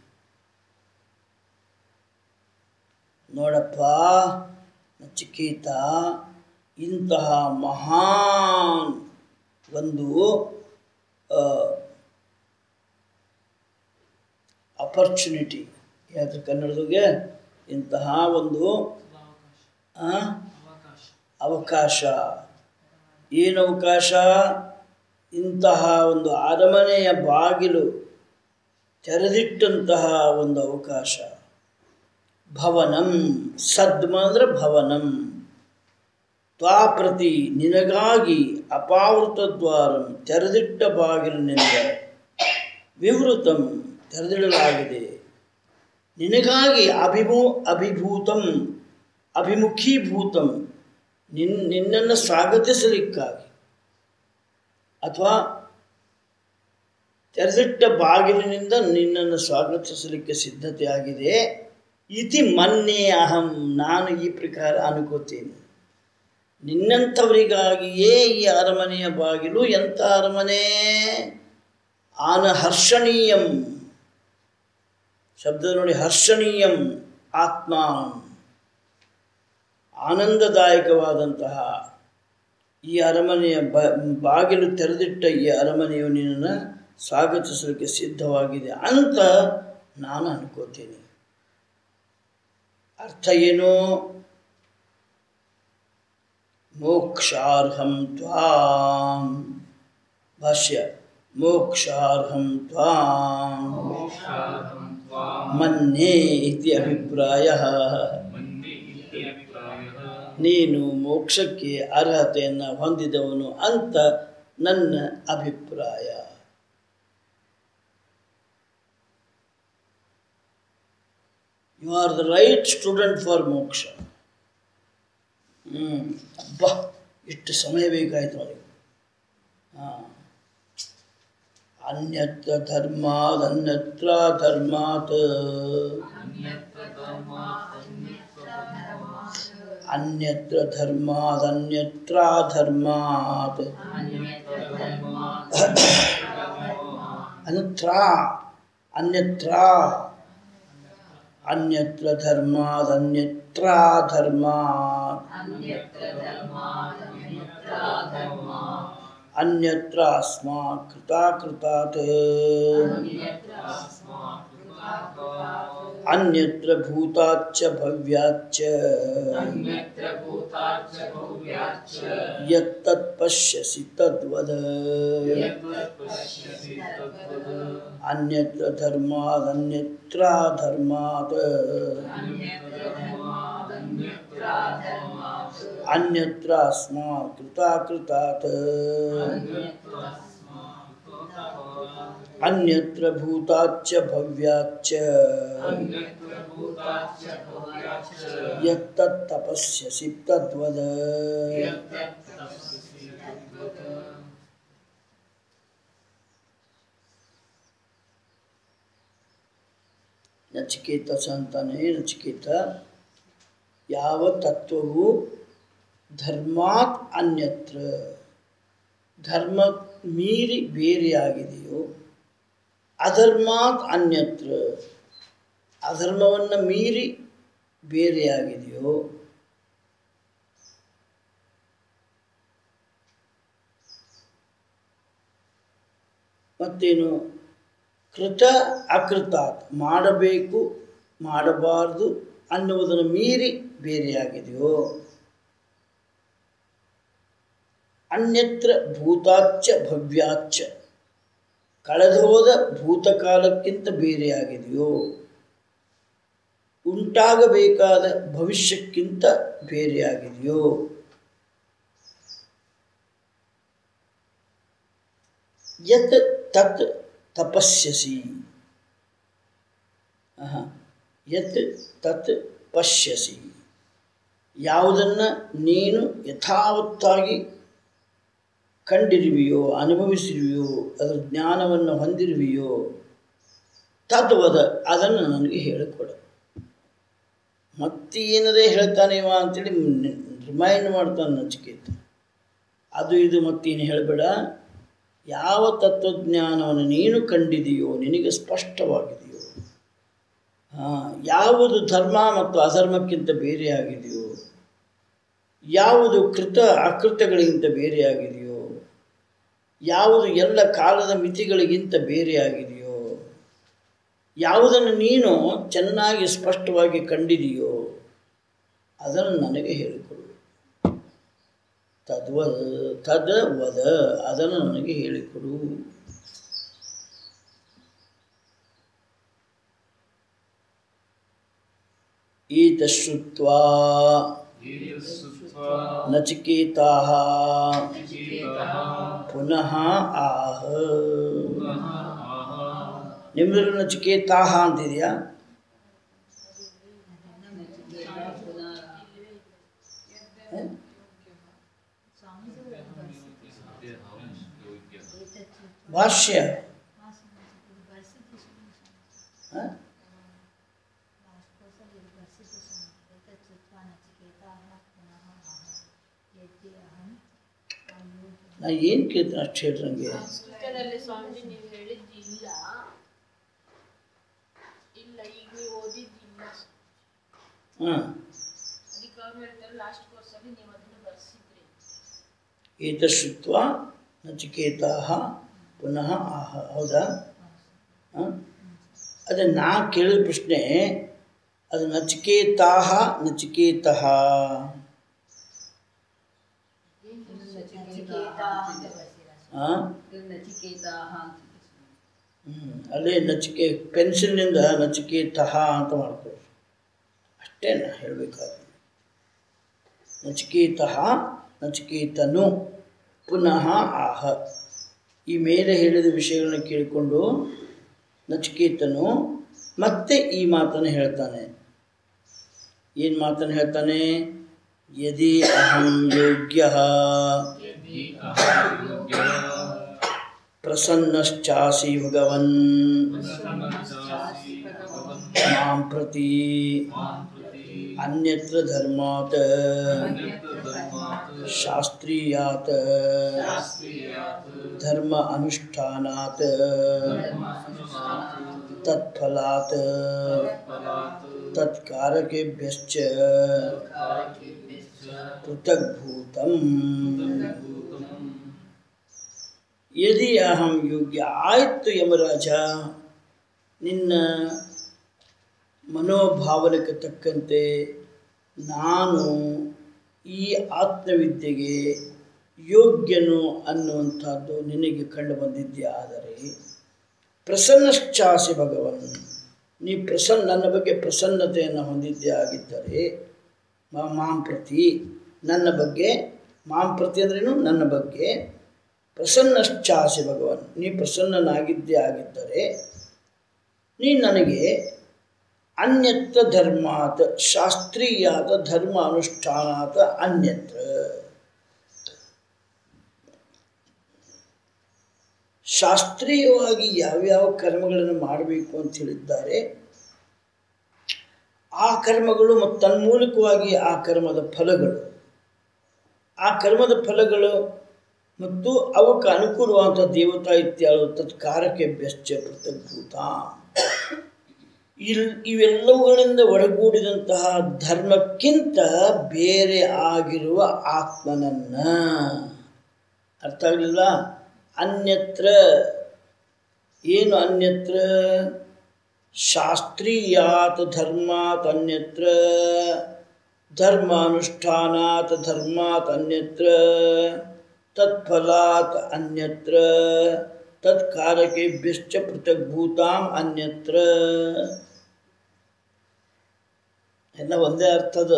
ನೋಡಪ್ಪ ನಚಿಕೇತ ಇಂತಹ ಮಹಾನ್ ಒಂದು ಅಪರ್ಚುನಿಟಿ ಯಾವ್ದು ಕನ್ನಡದಾಗೆ ಇಂತಹ ಒಂದು ಆ, ಅವಕಾಶ ಏನು ಅವಕಾಶ ಇಂತಹ ಒಂದು ಅರಮನೆಯ ಬಾಗಿಲು ತೆರೆದಿಟ್ಟಂತಹ ಒಂದು ಅವಕಾಶ ಭವನಂ ಸದ್ಮ ಅಂದ್ರೆ ಭವನಂ ತ್ವಾಪ್ರತಿ ನಿನಗಾಗಿ ಅಪಾವೃತ ದ್ವಾರಂ ತೆರೆದಿಟ್ಟ ಬಾಗಿಲಿನಿಂದ ವಿವೃತಂ ತೆರೆದಿಡಲಾಗಿದೆ ನಿನಗಾಗಿ ಅಭಿಮು ಅಭಿಭೂತಂ ಅಭಿಮುಖೀಭೂತಂ ನಿನ್ ನಿನ್ನನ್ನು ಸ್ವಾಗತಿಸಲಿಕ್ಕಾಗಿ ಅಥವಾ ತೆರೆದಿಟ್ಟ ಬಾಗಿಲಿನಿಂದ ನಿನ್ನನ್ನು ಸ್ವಾಗತಿಸಲಿಕ್ಕೆ ಸಿದ್ಧತೆ ಆಗಿದೆ ಇತಿ ಮನ್ನೆ ಅಹಂ ನಾನು ಈ ಪ್ರಕಾರ ಅನ್ಕೋತೀನಿ ನಿನ್ನಂಥವರಿಗಾಗಿಯೇ ಈ ಅರಮನೆಯ ಬಾಗಿಲು ಎಂಥ ಅರಮನೆ ಆನ ಹರ್ಷಣೀಯಂ ಶಬ್ದ ನೋಡಿ ಹರ್ಷಣೀಯಂ ಆತ್ಮ ಆನಂದದಾಯಕವಾದಂತಹ ಈ ಅರಮನೆಯ ಬ ಬಾಗಿಲು ತೆರೆದಿಟ್ಟ ಈ ಅರಮನೆಯು ನಿನ್ನನ್ನು ಸ್ವಾಗತಿಸಲಿಕ್ಕೆ ಸಿದ್ಧವಾಗಿದೆ ಅಂತ ನಾನು ಅನ್ಕೋತೀನಿ ಅರ್ಥ ಏನು ಮೋಕ್ಷಾರ್ಹಂ ತ್ವಾಂ ಭಾಷ್ಯ ಮೋಕ್ಷಾರ್ಹಂ ತ್ವಾಂ मोक्षार्थं ಮನ್ಯೆ ಇತಿ ಅಭಿಪ್ರಾಯ मन्ये इति अभिप्रायः ನೀನು ಮೋಕ್ಷಕ್ಕೆ ಅರ್ಹತೆಯನ್ನು ಹೊಂದಿದವನು ಅಂತ ನನ್ನ ಅಭಿಪ್ರಾಯ you are the right student for moksha ಹ್ಞೂ ಅಬ್ಬಾ ಎಷ್ಟು ಸಮಯ ಬೇಕಾಯಿತು ಅವನಿಗೆ ಹಾಂ ಅನ್ಯತ್ರ ಧರ್ಮಾದ್ ಅನ್ಯತ್ರ ಧರ್ಮಾತ್ ಅನ್ಯತ್ರ ಧರ್ಮಾದ್ ಅನ್ಯತ್ರ ಧರ್ಮಾತ್ ಅನ್ಯತ್ರ ಅನ್ಯತ್ರ ಅನ್ಯತ್ರ ಧರ್ಮಾದ್ ಅನ್ಯತ್ರ ಧರ್ಮಾತ್ ಅನ್ಯತ್ರ ಅಸ್ಮಾತ್ ಕೃತಾಕೃತಾತ್ ಅನ್ಯತ್ರ ಭೂತಾಚ್ಚ ಭವ್ಯಾಚ್ಚ ಯತ್ತತ್ ಪಶ್ಯಸಿ ತದ್ವದ ಅನ್ಯತ್ರ ಧರ್ಮಾದ್ ಅನ್ಯತ್ರ ಧರ್ಮಾತ್ ಅನ್ಯತ್ರ ಅಸ್ಮಾತ್ ಕೃತಾಕೃತಾತ್ ಅನ್ಯತ್ರ ಭೂತಾಚ್ಚ ಭವ್ಯಾಚ್ಚ ಯತ್ತತ್ ತಪಸ್ಯಸಿ ತದ್ವದ ನಚಿಕೇತ ಸಂತಾನೇ ನಚಿಕೇತ ಯಾವ ತತ್ವವು ಧರ್ಮಾತ್ ಅನ್ಯತ್ರ ಧರ್ಮ ಮೀರಿ ಬೇರೆಯಾಗಿದೆಯೋ ಅಧರ್ಮಾತ್ ಅನ್ಯತ್ರ ಅಧರ್ಮವನ್ನು ಮೀರಿ ಬೇರೆಯಾಗಿದೆಯೋ ಮತ್ತೇನು ಕೃತ ಅಕೃತಾತ್ ಮಾಡಬೇಕು ಮಾಡಬಾರ್ದು ಅನ್ನುವುದನ್ನು ಮೀರಿ ಬೇರೆಯಾಗಿದೆಯೋ ಅನ್ಯತ್ರ ಭೂತಾಚ್ಚ ಭವ್ಯಾಚ್ಚ ಕಳೆದೋದ ಭೂತಕಾಲಕ್ಕಿಂತ ಬೇರೆಯಾಗಿದೆಯೋ ಉಂಟಾಗಬೇಕಾದ ಭವಿಷ್ಯಕ್ಕಿಂತ ಬೇರೆಯಾಗಿದೆಯೋ ಯತ್ ತತ್ ತಪಸ್ಯಸಿ ಆಹಾ. ಯತ್ ತತ್ ಪಶ್ಯಸಿ ಯಾವುದನ್ನು ನೀನು ಯಥಾವತ್ತಾಗಿ ಕಂಡಿರುವೆಯೋ ಅನುಭವಿಸಿರುವೆಯೋ ಅದರ ಜ್ಞಾನವನ್ನು ಹೊಂದಿರುವೆಯೋ ತದ್ವದ ಅದನ್ನು ನನಗೆ ಹೇಳಿಕೊಡು ಮತ್ತೇನದೇ ಹೇಳ್ತಾನೆ ಇವ ಅಂತೇಳಿ ರಿಮೈಂಡ್ ಮಾಡ್ತಾನೆ ನಚಿಕೇತ ಅದು ಇದು ಮತ್ತೇನು ಹೇಳಬೇಡ ಯಾವ ತತ್ವಜ್ಞಾನವನ್ನು ನೀನು ಕಂಡಿದೆಯೋ ನಿನಗೆ ಸ್ಪಷ್ಟವಾಗಿದೆಯೋ ಹಾಂ ಯಾವುದು ಧರ್ಮ ಮತ್ತು ಅಧರ್ಮಕ್ಕಿಂತ ಬೇರೆಯಾಗಿದೆಯೋ ಯಾವುದು ಕೃತ ಅಕೃತ್ಯಗಳಿಗಿಂತ ಬೇರೆಯಾಗಿದೆಯೋ ಯಾವುದು ಎಲ್ಲ ಕಾಲದ ಮಿತಿಗಳಿಗಿಂತ ಬೇರೆಯಾಗಿದೆಯೋ ಯಾವುದನ್ನು ನೀನು ಚೆನ್ನಾಗಿ ಸ್ಪಷ್ಟವಾಗಿ ಕಂಡಿದೆಯೋ ಅದನ್ನು ನನಗೆ ಹೇಳಿಕೊಡು ತದ್ವ ತದ ವದ ಅದನ್ನು ನನಗೆ ಹೇಳಿಕೊಡು ಈತ ಶ್ರುತ್ವಾ ಏತಸ್ಸುತ್ವಾ ನಚಿಕೇತಾಃ ನಚಿಕೇತಃ ಪುನಃ ಆಹ ಪುನಃ ಆಹ ನಿಮ್ಮದ್ರಲ್ಲಿ ನಚಿಕೇತಾಹ ಅಂತಿದೆಯಾ ಹ? ಭಾಷ್ಯ ಹ? ನಾ ಏನು ಕೇಳ್ತೀನಿ ಅಷ್ಟು ಹೇಳ್ರಿ ನನಗೆ ಸಂಸ್ಕೃತದಲ್ಲಿ ಸ್ವಾಮೀಜಿ ನೀವು ಹೇಳಿದ್ದು ಇಲ್ಲ ಇಲ್ಲ ಈಗ ನೀವು ಓದಿದ್ದಿಲ್ಲ ಹಾಂ ಅದಕ್ಕೆ ಅವ್ರು ಹೇಳ್ತಾರೆ ಲಾಸ್ಟ್ ಕೋರ್ಸಲ್ಲಿ ನೀವು ಅದನ್ನು ಬರ್ಸಿದ್ರಿ ಏತಶ್ರುತ್ವ ನಚಿಕೇತಾಹ ಪುನಃ ಆಹ ಹೌದಾ ಹಾಂ ಅದೇ ನಾ ಕೇಳಿದ ಪ್ರಶ್ನೆ ಅದು ನಚಿಕೇತಾಹ ನಚಿಕೇತಃ ಹಾಂ ಹ್ಮ್. ಅಲ್ಲೇ ನಚಿಕೆ ಪೆನ್ಸಿಲ್ನಿಂದ ನಚಿಕೇತಃ ಅಂತ ಮಾಡ್ಕೊಳ್ಳಿ ಅಷ್ಟೇ ನಾ ಹೇಳಬೇಕಾದ್ರೆ ನಚಿಕೇತಃ ನಚಿಕೇತನು ಪುನಃ ಆಹ ಈ ಮೇಲೆ ಹೇಳಿದ ವಿಷಯಗಳನ್ನ ಕೇಳಿಕೊಂಡು ನಚಿಕೇತನು ಮತ್ತೆ ಈ ಮಾತನ್ನು ಹೇಳ್ತಾನೆ ಏನು ಮಾತನ್ನು ಹೇಳ್ತಾನೆ ಯದಿ ಅಹಂ ಯೋಗ್ಯ यदि अहं योग्यः ಪ್ರಸನ್ನಶ್ಚಾಸಿ ಭಗವನ್ प्रसन्नश्चासि भगवन् ಮಾಂ ಪ್ರತಿ मां प्रति ಅನ್ಯತ್ರ ಧರ್ಮಾತ್ अन्यत्र धर्मात् ಶಾಸ್ತ್ರೀಯಾತ್ शास्त्रीयात् ಧರ್ಮ ಅನುಷ್ಠಾನಾತ್ धर्मानुसात् ತತ್ಫಲಾತ್ फलात् ತತ್ಕಾರಕೇಭ್ಯಶ್ಚ कारकेभ्यश्च ಪೃಥಗ್ಭೂತಂ भूतम् ಯದಿ ಅಹಂ ಯೋಗ್ಯ ಆಯ್ತು ಯಮರಾಜ ನಿನ್ನ ಮನೋಭಾವನೆಗೆ ತಕ್ಕಂತೆ ನಾನು ಈ ಆತ್ಮವಿದ್ಯೆಗೆ ಯೋಗ್ಯನು ಅನ್ನುವಂಥದ್ದು ನಿನಗೆ ಕಂಡು ಬಂದಿದ್ದೆ ಆದರೆ ಪ್ರಸನ್ನಶ್ಚಾಸಿ ಭಗವನ್ ನೀ ಪ್ರಸನ್ನ ನನ್ನ ಬಗ್ಗೆ ಪ್ರಸನ್ನತೆಯನ್ನು ಹೊಂದಿದ್ದೇ ಆಗಿದ್ದರೆ ಮಾ- ಮಾಂ ಪ್ರತಿ ನನ್ನ ಬಗ್ಗೆ ಮಾಂ ಪ್ರತಿ ಅಂದ್ರೇನು ನನ್ನ ಬಗ್ಗೆ ಪ್ರಸನ್ನಶ್ಚಾಸಿ ಭಗವನ್ ನೀ ಪ್ರಸನ್ನನಾಗಿದ್ದೇ ಆಗಿದ್ದರೆ ನೀ ನನಗೆ ಅನ್ಯತ್ರ ಧರ್ಮಾತ್ ಶಾಸ್ತ್ರೀಯಾದ ಧರ್ಮ ಅನುಷ್ಠಾನಾತ್ ಅನ್ಯತ್ರ ಶಾಸ್ತ್ರೀಯವಾಗಿ ಯಾವ್ಯಾವ ಕರ್ಮಗಳನ್ನು ಮಾಡಬೇಕು ಅಂತ ಹೇಳಿದ್ದಾರೆ ಆ ಕರ್ಮಗಳು ಮತ್ತು ತನ್ಮೂಲಕವಾಗಿ ಆ ಕರ್ಮದ ಫಲಗಳು ಆ ಕರ್ಮದ ಫಲಗಳು ಮತ್ತು ಅವಕ್ಕೆ ಅನುಕೂಲವಾದಂಥ ದೇವತಾ ಇತ್ಯಾದಿ ತತ್ಕಾರಕ್ಕೆ ಬೆಶ್ಚ ಪೃಥಗ್ಭೂತ ಇಲ್ ಇವೆಲ್ಲವುಗಳಿಂದ ಒಳಗೂಡಿದಂತಹ ಧರ್ಮಕ್ಕಿಂತ ಬೇರೆ ಆಗಿರುವ ಆತ್ಮನನ್ನ ಅರ್ಥ ಆಗಲಿಲ್ಲ ಅನ್ಯತ್ರ ಏನು ಅನ್ಯತ್ರ ಶಾಸ್ತ್ರೀಯಾತ್ ಧರ್ಮಾತ್ ಅನ್ಯತ್ರ ಧರ್ಮಾನುಷ್ಠಾನಾತ್ ಧರ್ಮಾತ್ ಅನ್ಯತ್ರ ತತ್ಫಲಾತ್ ಅನ್ಯತ್ರ ತತ್ಕಾರಕೇಭ್ಯಶ್ಚ ಪೃಥಗ್ಭೂತಾಂ ಅನ್ಯತ್ರ ಎಲ್ಲ ಒಂದೇ ಅರ್ಥದ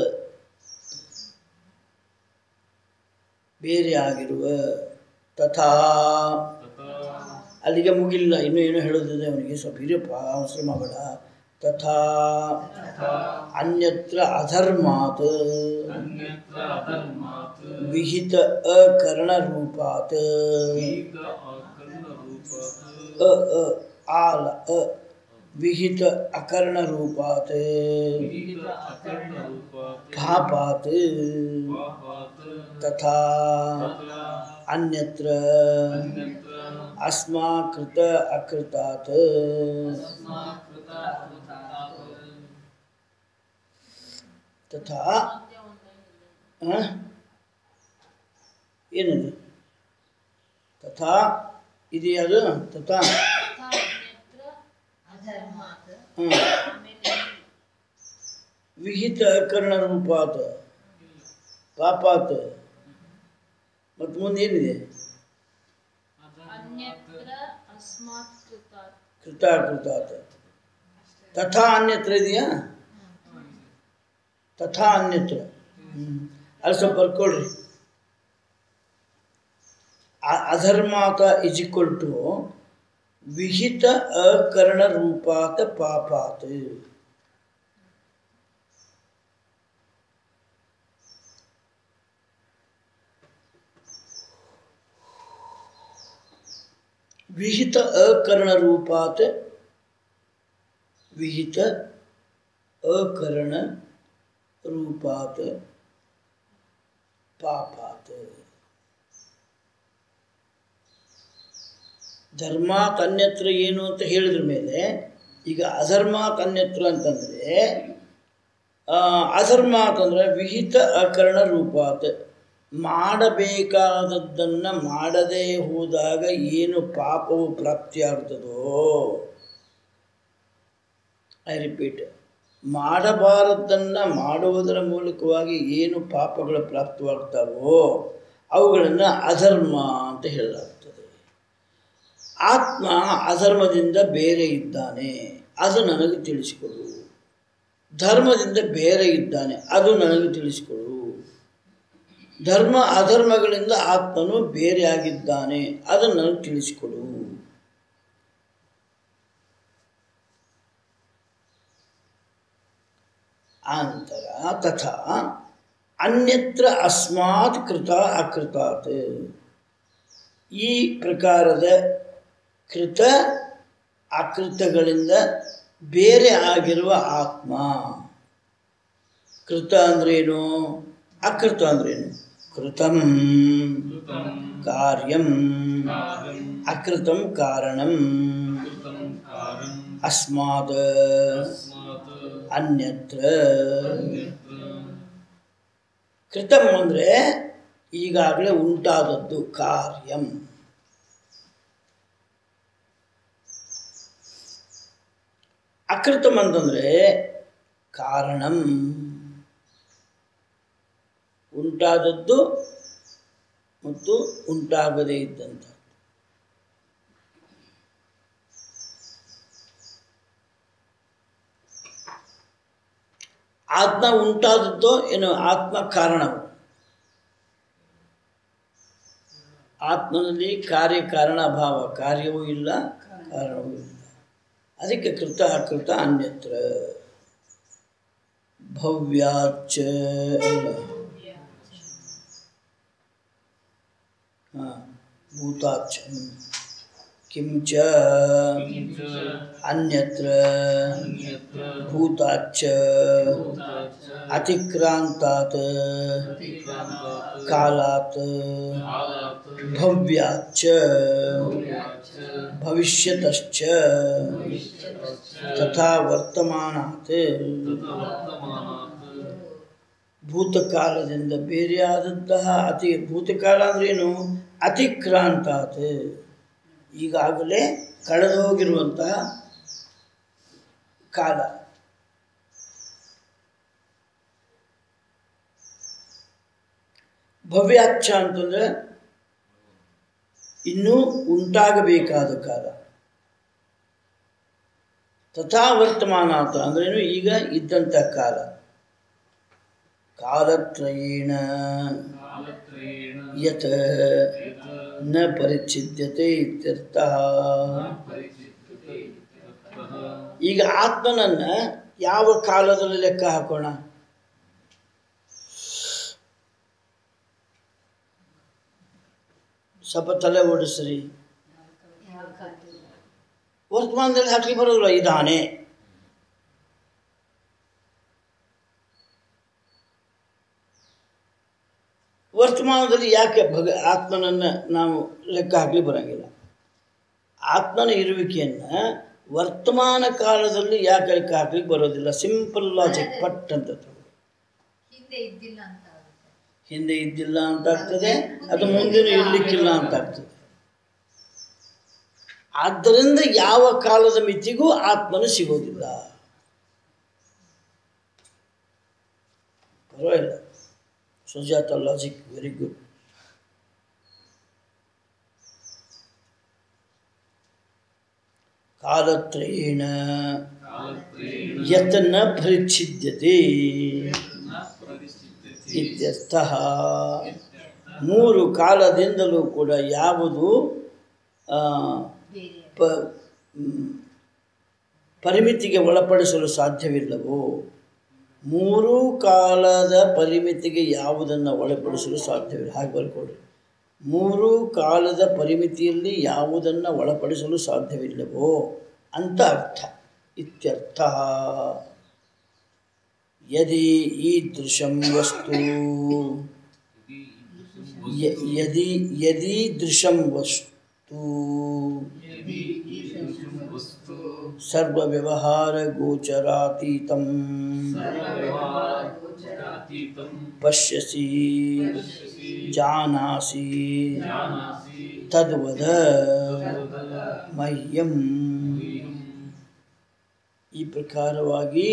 ಬೇರೆ ಆಗಿರುವ ತಥಾ ಅಲ್ಲಿಗೆ ಮುಗಿಲ್ಲ ಇನ್ನೂ ಏನೋ ಹೇಳೋದಿದೆ ಅವನಿಗೆ ಸ್ವಲ್ಪ ಹಿರಿಯಪ್ಪ ಅವಸರ ಮಾಡಬೇಡ ತಥಾ ಅನ್ಯತ್ರ ಅಧರ್ಮಾತ್ अन्यत्र अधर्मात् ವಿಹಿತ ಅಕರ್ಣರೂಪಾತ್ विहित अकर्णरूपात् ಅ ಅ ಆಲ ಅ ವಿಹಿತ ಅಕರ್ಣರೂಪಾತ್ विहित अकर्णरूपात् ಪಾಪಾತ್ पापात् ತಥಾ तथा ಅನ್ಯತ್ರ अन्यत्र ಅಸ್ಮಾಕೃತ ಅಕೃತಾತ್ ತಥಾ ಆ? ಏನದು ತಥಾ ಇದೆಯದು ತಥಾ ಹ್ಮ್. ವಿಹಿತ ಕರ್ಣ ರೂಪಾತ್ ಪಾಪಾತ್ ಮತ್ತು ಮುಂದೆ ಏನಿದೆ ಅನ್ಯತ್ರ ಅಸ್ಮಾತ್ ಕೃತಾತ್ ಕೃತಾಕೃತಾತ್ ತಥಾ ಅನ್ಯತ್ರ ಇದೆಯಾ ತಥಾ ಅನ್ಯತ್ರ ಹ್ಮ್. ಅಲ್ಲಿ ಸ್ವಲ್ಪ ಬರ್ಕೊಳ್ರಿ ಅ- ಅಧರ್ಮಾತ ಇಸ್ ಈಕ್ವಲ್ ಟು ವಿಹಿತ ಅಕರ್ಣ ರೂಪಾತ ಪಾಪಾತ್ ವಿಹಿತ ಅಕರ್ಣ ರೂಪಾತ್ ವಿಹಿತ ಅಕರ್ಣ ರೂಪಾತ್ ಪಾಪಾತ್ ಧರ್ಮಾತ್ ಅನ್ಯತ್ರ ಏನು ಅಂತ ಹೇಳಿದ್ರ ಮೇಲೆ ಈಗ ಅಧರ್ಮಾತ್ ಅನ್ಯತ್ರ ಅಂತಂದರೆ ಅಧರ್ಮಾತ್ ಅಂದರೆ ವಿಹಿತ ಅಕರ್ಣ ರೂಪಾತ್ ಮಾಡಬೇಕಾದದ್ದನ್ನು ಮಾಡದೇ ಹೋದಾಗ ಏನು ಪಾಪವು ಪ್ರಾಪ್ತಿಯಾಗ್ತದೋ ಐ ರಿಪೀಟ್ ಮಾಡಬಾರದನ್ನು ಮಾಡುವುದರ ಮೂಲಕವಾಗಿ ಏನು ಪಾಪಗಳು ಪ್ರಾಪ್ತವಾಗ್ತಾವೋ ಅವುಗಳನ್ನು ಅಧರ್ಮ ಅಂತ ಹೇಳಲಾಗ್ತದೆ ಆತ್ಮ ಅಧರ್ಮದಿಂದ ಬೇರೆ ಇದ್ದಾನೆ ಅದು ನನಗೆ ತಿಳಿಸಿಕೊಡು ಧರ್ಮದಿಂದ ಬೇರೆ ಇದ್ದಾನೆ ಅದು ನನಗೆ ತಿಳಿಸಿಕೊಡು ಧರ್ಮ ಅಧರ್ಮಗಳಿಂದ ಆತ್ಮನು ಬೇರೆ ಆಗಿದ್ದಾನೆ ಅದು ನನಗೆ ತಿಳಿಸಿಕೊಡು ಆನಂತರ ತಥಾ ಅನ್ಯತ್ರ ಅಸ್ಮಾತ್ ಕೃತ ಅಕೃತಾತ್ ಈ ಪ್ರಕಾರದ ಕೃತ ಅಕೃತಗಳಿಂದ ಬೇರೆ ಆಗಿರುವ ಆತ್ಮ ಕೃತ ಅಂದ್ರೇನು ಅಕೃತ ಅಂದ್ರೇನು ಕೃತಂ ಕೃತಂ ಕಾರ್ಯಂ ಕಾರ್ಯಂ ಅಕೃತಂ ಕಾರಣಂ ಕೃತಂ ಕಾರಂ ಅಸ್ಮಾತ್ ತಸ್ಮಾತ್ ಅನ್ಯತ್ರ ಅನ್ಯತ್ರ ಕೃತಂ ಅಂದರೆ ಈಗಾಗಲೇ ಉಂಟಾದದ್ದು ಕಾರ್ಯಂ ಅಕೃತಂ ಅಂತಂದರೆ ಕಾರಣಂ ಉಂಟಾದದ್ದು ಮತ್ತು ಉಂಟಾಗದೇ ಇದ್ದಂಥ ಆತ್ಮ ಉಂಟಾದದ್ದು ಏನು ಆತ್ಮ ಕಾರಣವು ಆತ್ಮನಲ್ಲಿ ಕಾರ್ಯ ಕಾರಣ ಭಾವ ಕಾರ್ಯವೂ ಇಲ್ಲ ಕಾರಣವೂ ಇಲ್ಲ ಅದಕ್ಕೆ ಕೃತ ಅಕೃತ ಅನ್ಯತ್ರ ಭವ್ಯಾಚ ಹಾಂ ಭೂತಾಚ ಕಿಂಚ ಕಿಂಚ ಅನ್ಯತ್ರ ಅನ್ಯತ್ರ ಭೂತಾಚ ಭೂತಾಚ ಅತಿಕ್ರಾಂತಾತ್ ಅತಿಕ್ರಾಂತಾತ್ ಕಾಲಾತ್ ಕಾಲಾತ್ ಭವ್ಯಾಚ ಭವ್ಯಾಚ ಭವಿಷ್ಯತಶ್ಚ ಭವಿಷ್ಯತಶ್ಚ ತಥಾ ವರ್ತಮಾನಾತ್ ತಥಾ ವರ್ತಮಾನಾತ್ ಭೂತಕಾಲದಿಂದ ಬೇರೆಯಾದಂತಹ ಅತಿ ಭೂತಕಾಲ ಅಂದ್ರೇನು ಅತಿಕ್ರಾಂತಾತ್ ಈಗಾಗಲೇ ಕಳೆದು ಹೋಗಿರುವಂತಹ ಕಾಲ ಭವ್ಯಾಚ್ಛ ಅಂತಂದ್ರೆ ಇನ್ನೂ ಉಂಟಾಗಬೇಕಾದ ಕಾಲ ತಥಾ ವರ್ತಮಾನಾತ ಅಂದ್ರೇನು ಈಗ ಇದ್ದಂಥ ಕಾಲ ಕಾಲತ್ರಯೇಣ ಕಾಲತ್ರಯೇಣ ಯತ್ ಯತ್ ನ ಪರಿಚ್ಛಿದ್ಯತೆ ಇತ್ಯರ್ಥ ಪರಿಚಿತ್ಯತೆ ಇತ್ಯರ್ಥಃ. ಈಗ ಆತ್ಮನನ್ನ ಯಾವ ಕಾಲದಲ್ಲಿ ಲೆಕ್ಕ ಹಾಕೋಣ ಸ್ವಲ್ಪ ತಲೆ ಓಡಿಸ್ರಿ ವರ್ತಮಾನದಲ್ಲಿ ಹಾಕಿ ಬರೋದಿಲ್ಲ ಇದಾನೆ ವರ್ತಮಾನದಲ್ಲಿ ಯಾಕೆ ಭಗ ಆತ್ಮನನ್ನು ನಾವು ಲೆಕ್ಕ ಹಾಕಲಿ ಬರೋಂಗಿಲ್ಲ ಆತ್ಮನ ಇರುವಿಕೆಯನ್ನು ವರ್ತಮಾನ ಕಾಲದಲ್ಲಿ ಯಾಕೆ ಲೆಕ್ಕ ಹಾಕ್ಲಿಕ್ಕೆ ಬರೋದಿಲ್ಲ ಸಿಂಪಲ್ ಲಾಜಿಕ್ ಪಟ್ ಅಂತ ತಗೊಳ್ಳಿ. ಹಿಂದೆ ಇದ್ದಿಲ್ಲ ಅಂತ ಆಗುತ್ತೆ ಹಿಂದೆ ಇದ್ದಿಲ್ಲ ಅಂತ ಆಗ್ತದೆ ಅದು ಮುಂದಿನ ಇರ್ಲಿಕ್ಕಿಲ್ಲ ಅಂತ ಆಗ್ತದೆ ಆದ್ದರಿಂದ ಯಾವ ಕಾಲದ ಮಿತಿಗೂ ಆತ್ಮನು ಸಿಗೋದಿಲ್ಲ ಪರವಾಗಿಲ್ಲ ಸುಜಾತ ಲಾಜಿಕ್ ವೆರಿ ಗುಡ್ ಕಾಲತ್ರಯೇಣ ಕಾಲತ್ರಯೇಣ ಯತ್ ನ ಪರಿಚ್ಛಿದ್ಯತೆ ನ ಪರಿಚಿತ್ಯತೆ ಇತ್ಯರ್ಥ ಮೂರು ಕಾಲದಿಂದಲೂ ಕೂಡ ಯಾವುದು ಆ, ಬೇರೆ ಪ ಮ್, ಪರಿಮಿತಿಗೆ ಒಳಪಡಿಸಲು ಸಾಧ್ಯವಿಲ್ಲವೋ ಮೂರೂ ಕಾಲದ ಪರಿಮಿತಿಗೆ ಯಾವುದನ್ನು ಒಳಪಡಿಸಲು ಸಾಧ್ಯವಿಲ್ಲ ಹಾಗೆ ಬರ್ಕೊಡ್ರಿ ಮೂರೂ ಕಾಲದ ಪರಿಮಿತಿಯಲ್ಲಿ ಯಾವುದನ್ನು ಒಳಪಡಿಸಲು ಸಾಧ್ಯವಿಲ್ಲವೋ ಅಂತ ಅರ್ಥ ಇತ್ಯರ್ಥ ಯದಿ ಈದೃಶಂ ವಸ್ತು ಯ- ಯದಿ ಯದಿ ದೃಶಂ ವಸ್ತು ವಸ್ತು ಸರ್ವವ್ಯವಹಾರ ಗೋಚರಾತೀತಂ ಅತೀತಂ ಪಶ್ಯಸಿ ಜಾನಾಸಿ ಜಾನಾಸಿ ತದ್ವದ ಮಹ್ಯಂ ಈ ಪ್ರಕಾರವಾಗಿ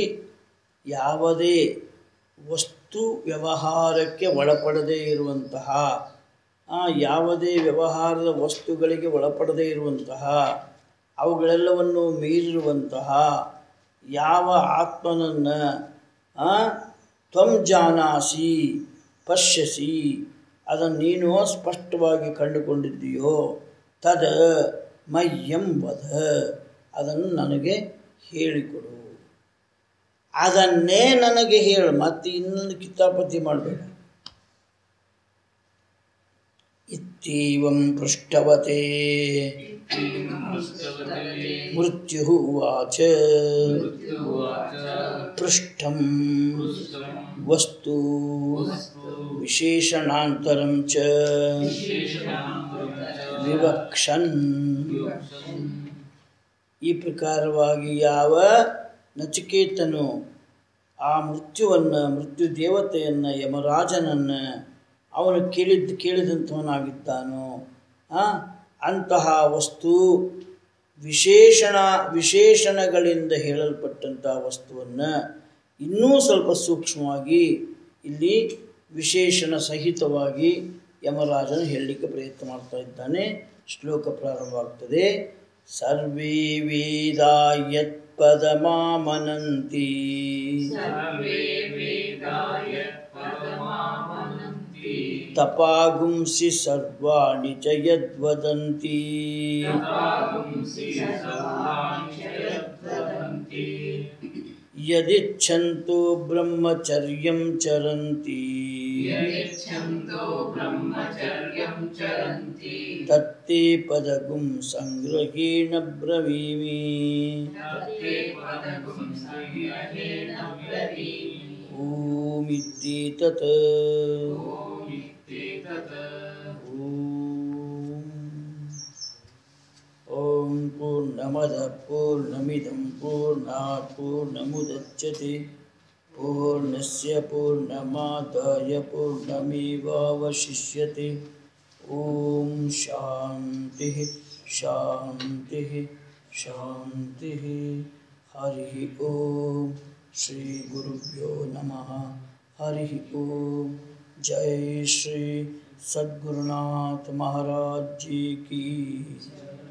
ಯಾವುದೇ ವಸ್ತು ವ್ಯವಹಾರಕ್ಕೆ ಒಳಪಡದೇ ಇರುವಂತಹ ಆ, ಯಾವುದೇ ವ್ಯವಹಾರದ ವಸ್ತುಗಳಿಗೆ ಒಳಪಡದೇ ಇರುವಂತಹ ಅವುಗಳೆಲ್ಲವನ್ನು ಮೀರಿರುವಂತಹ ಯಾವ ಆತ್ಮನನ್ನು ತ್ವಂ ಜಾನಾಸಿ ಪಶ್ಯಸಿ ಅದನ್ನು ನೀನು ಸ್ಪಷ್ಟವಾಗಿ ಕಂಡುಕೊಂಡಿದ್ದೀಯೋ ತದ ಮಯ್ಯಂ ವಧ ಅದನ್ನು ನನಗೆ ಹೇಳಿಕೊಡು ಅದನ್ನೇ ನನಗೆ ಹೇಳು ಮತ್ತೆ ಇನ್ನೊಂದು ಕಿತಾಪತಿ ಮಾಡಬೇಡ ಇತ್ತೀವಂ ಪೃಷ್ಠವತೆ ಮೃತ್ಯು ಉವಾಚ ಪೃಷ್ಠಂ ವಸ್ತು ವಿಶೇಷಣಾಂತರಂ ಚ ವಿವಕ್ಷನ್ ಈ ಪ್ರಕಾರವಾಗಿ ಯಾವ ನಚಿಕೇತನು ಆ ಮೃತ್ಯುವನ್ನು ಮೃತ್ಯು ದೇವತೆಯನ್ನು ಯಮರಾಜನನ್ನು ಅವನು ಕೇಳಿದ್ದು ಕೇಳಿದಂಥವನಾಗಿದ್ದಾನೋ ಆ, ಅಂತಹ ವಸ್ತು ವಿಶೇಷಣ ವಿಶೇಷಣಗಳಿಂದ ಹೇಳಲ್ಪಟ್ಟಂಥ ವಸ್ತುವನ್ನು ಇನ್ನೂ ಸ್ವಲ್ಪ ಸೂಕ್ಷ್ಮವಾಗಿ ಇಲ್ಲಿ ವಿಶೇಷಣ ಸಹಿತವಾಗಿ ಯಮರಾಜನು ಹೇಳಲಿಕ್ಕೆ ಪ್ರಯತ್ನ ಮಾಡ್ತಾ ಇದ್ದಾನೆ ಶ್ಲೋಕ ಪ್ರಾರಂಭವಾಗ್ತದೆ ಸರ್ವೇ ವೇದ ಯತ್ಪದಮಾಮನಂತಿ ತಪಾಗುಂಸಿ ಸರ್ವಾಣಿ ಚ ಯದ್ವದಂತಿ ಯದಿಚ್ಛಂತು ಬ್ರಹ್ಮಚರ್ಯಂ ಚರಂತಿ ತತ್ತೇ ಪದಗುಂ ಸಂಗ್ರಹೇಣ ಬ್ರವೀಮಿ ಓಮಿತ್ಯೇತತ್ ಓಂ ಪೂರ್ಣಮದ ಪೂರ್ಣಮಿದಂ ಪೂರ್ಣಾತ್ ಪೂರ್ಣಮುದಚ್ಯತೆ ಪೂರ್ಣಸ್ಯ ಪೂರ್ಣಮಾದಾಯ ಪೂರ್ಣಮೇವಾವಶಿಷ್ಯತೆ ಓಂ ಶಾಂತಿ ಶಾಂತಿ ಶಾಂತಿ ಹರಿ ಓಂ ಶ್ರೀ ಗುರುಭ್ಯೋ ನಮಃ ಹರಿ ಓಂ ಜೈ ಶ್ರೀ सद्गुरुनाथ महाराज जी की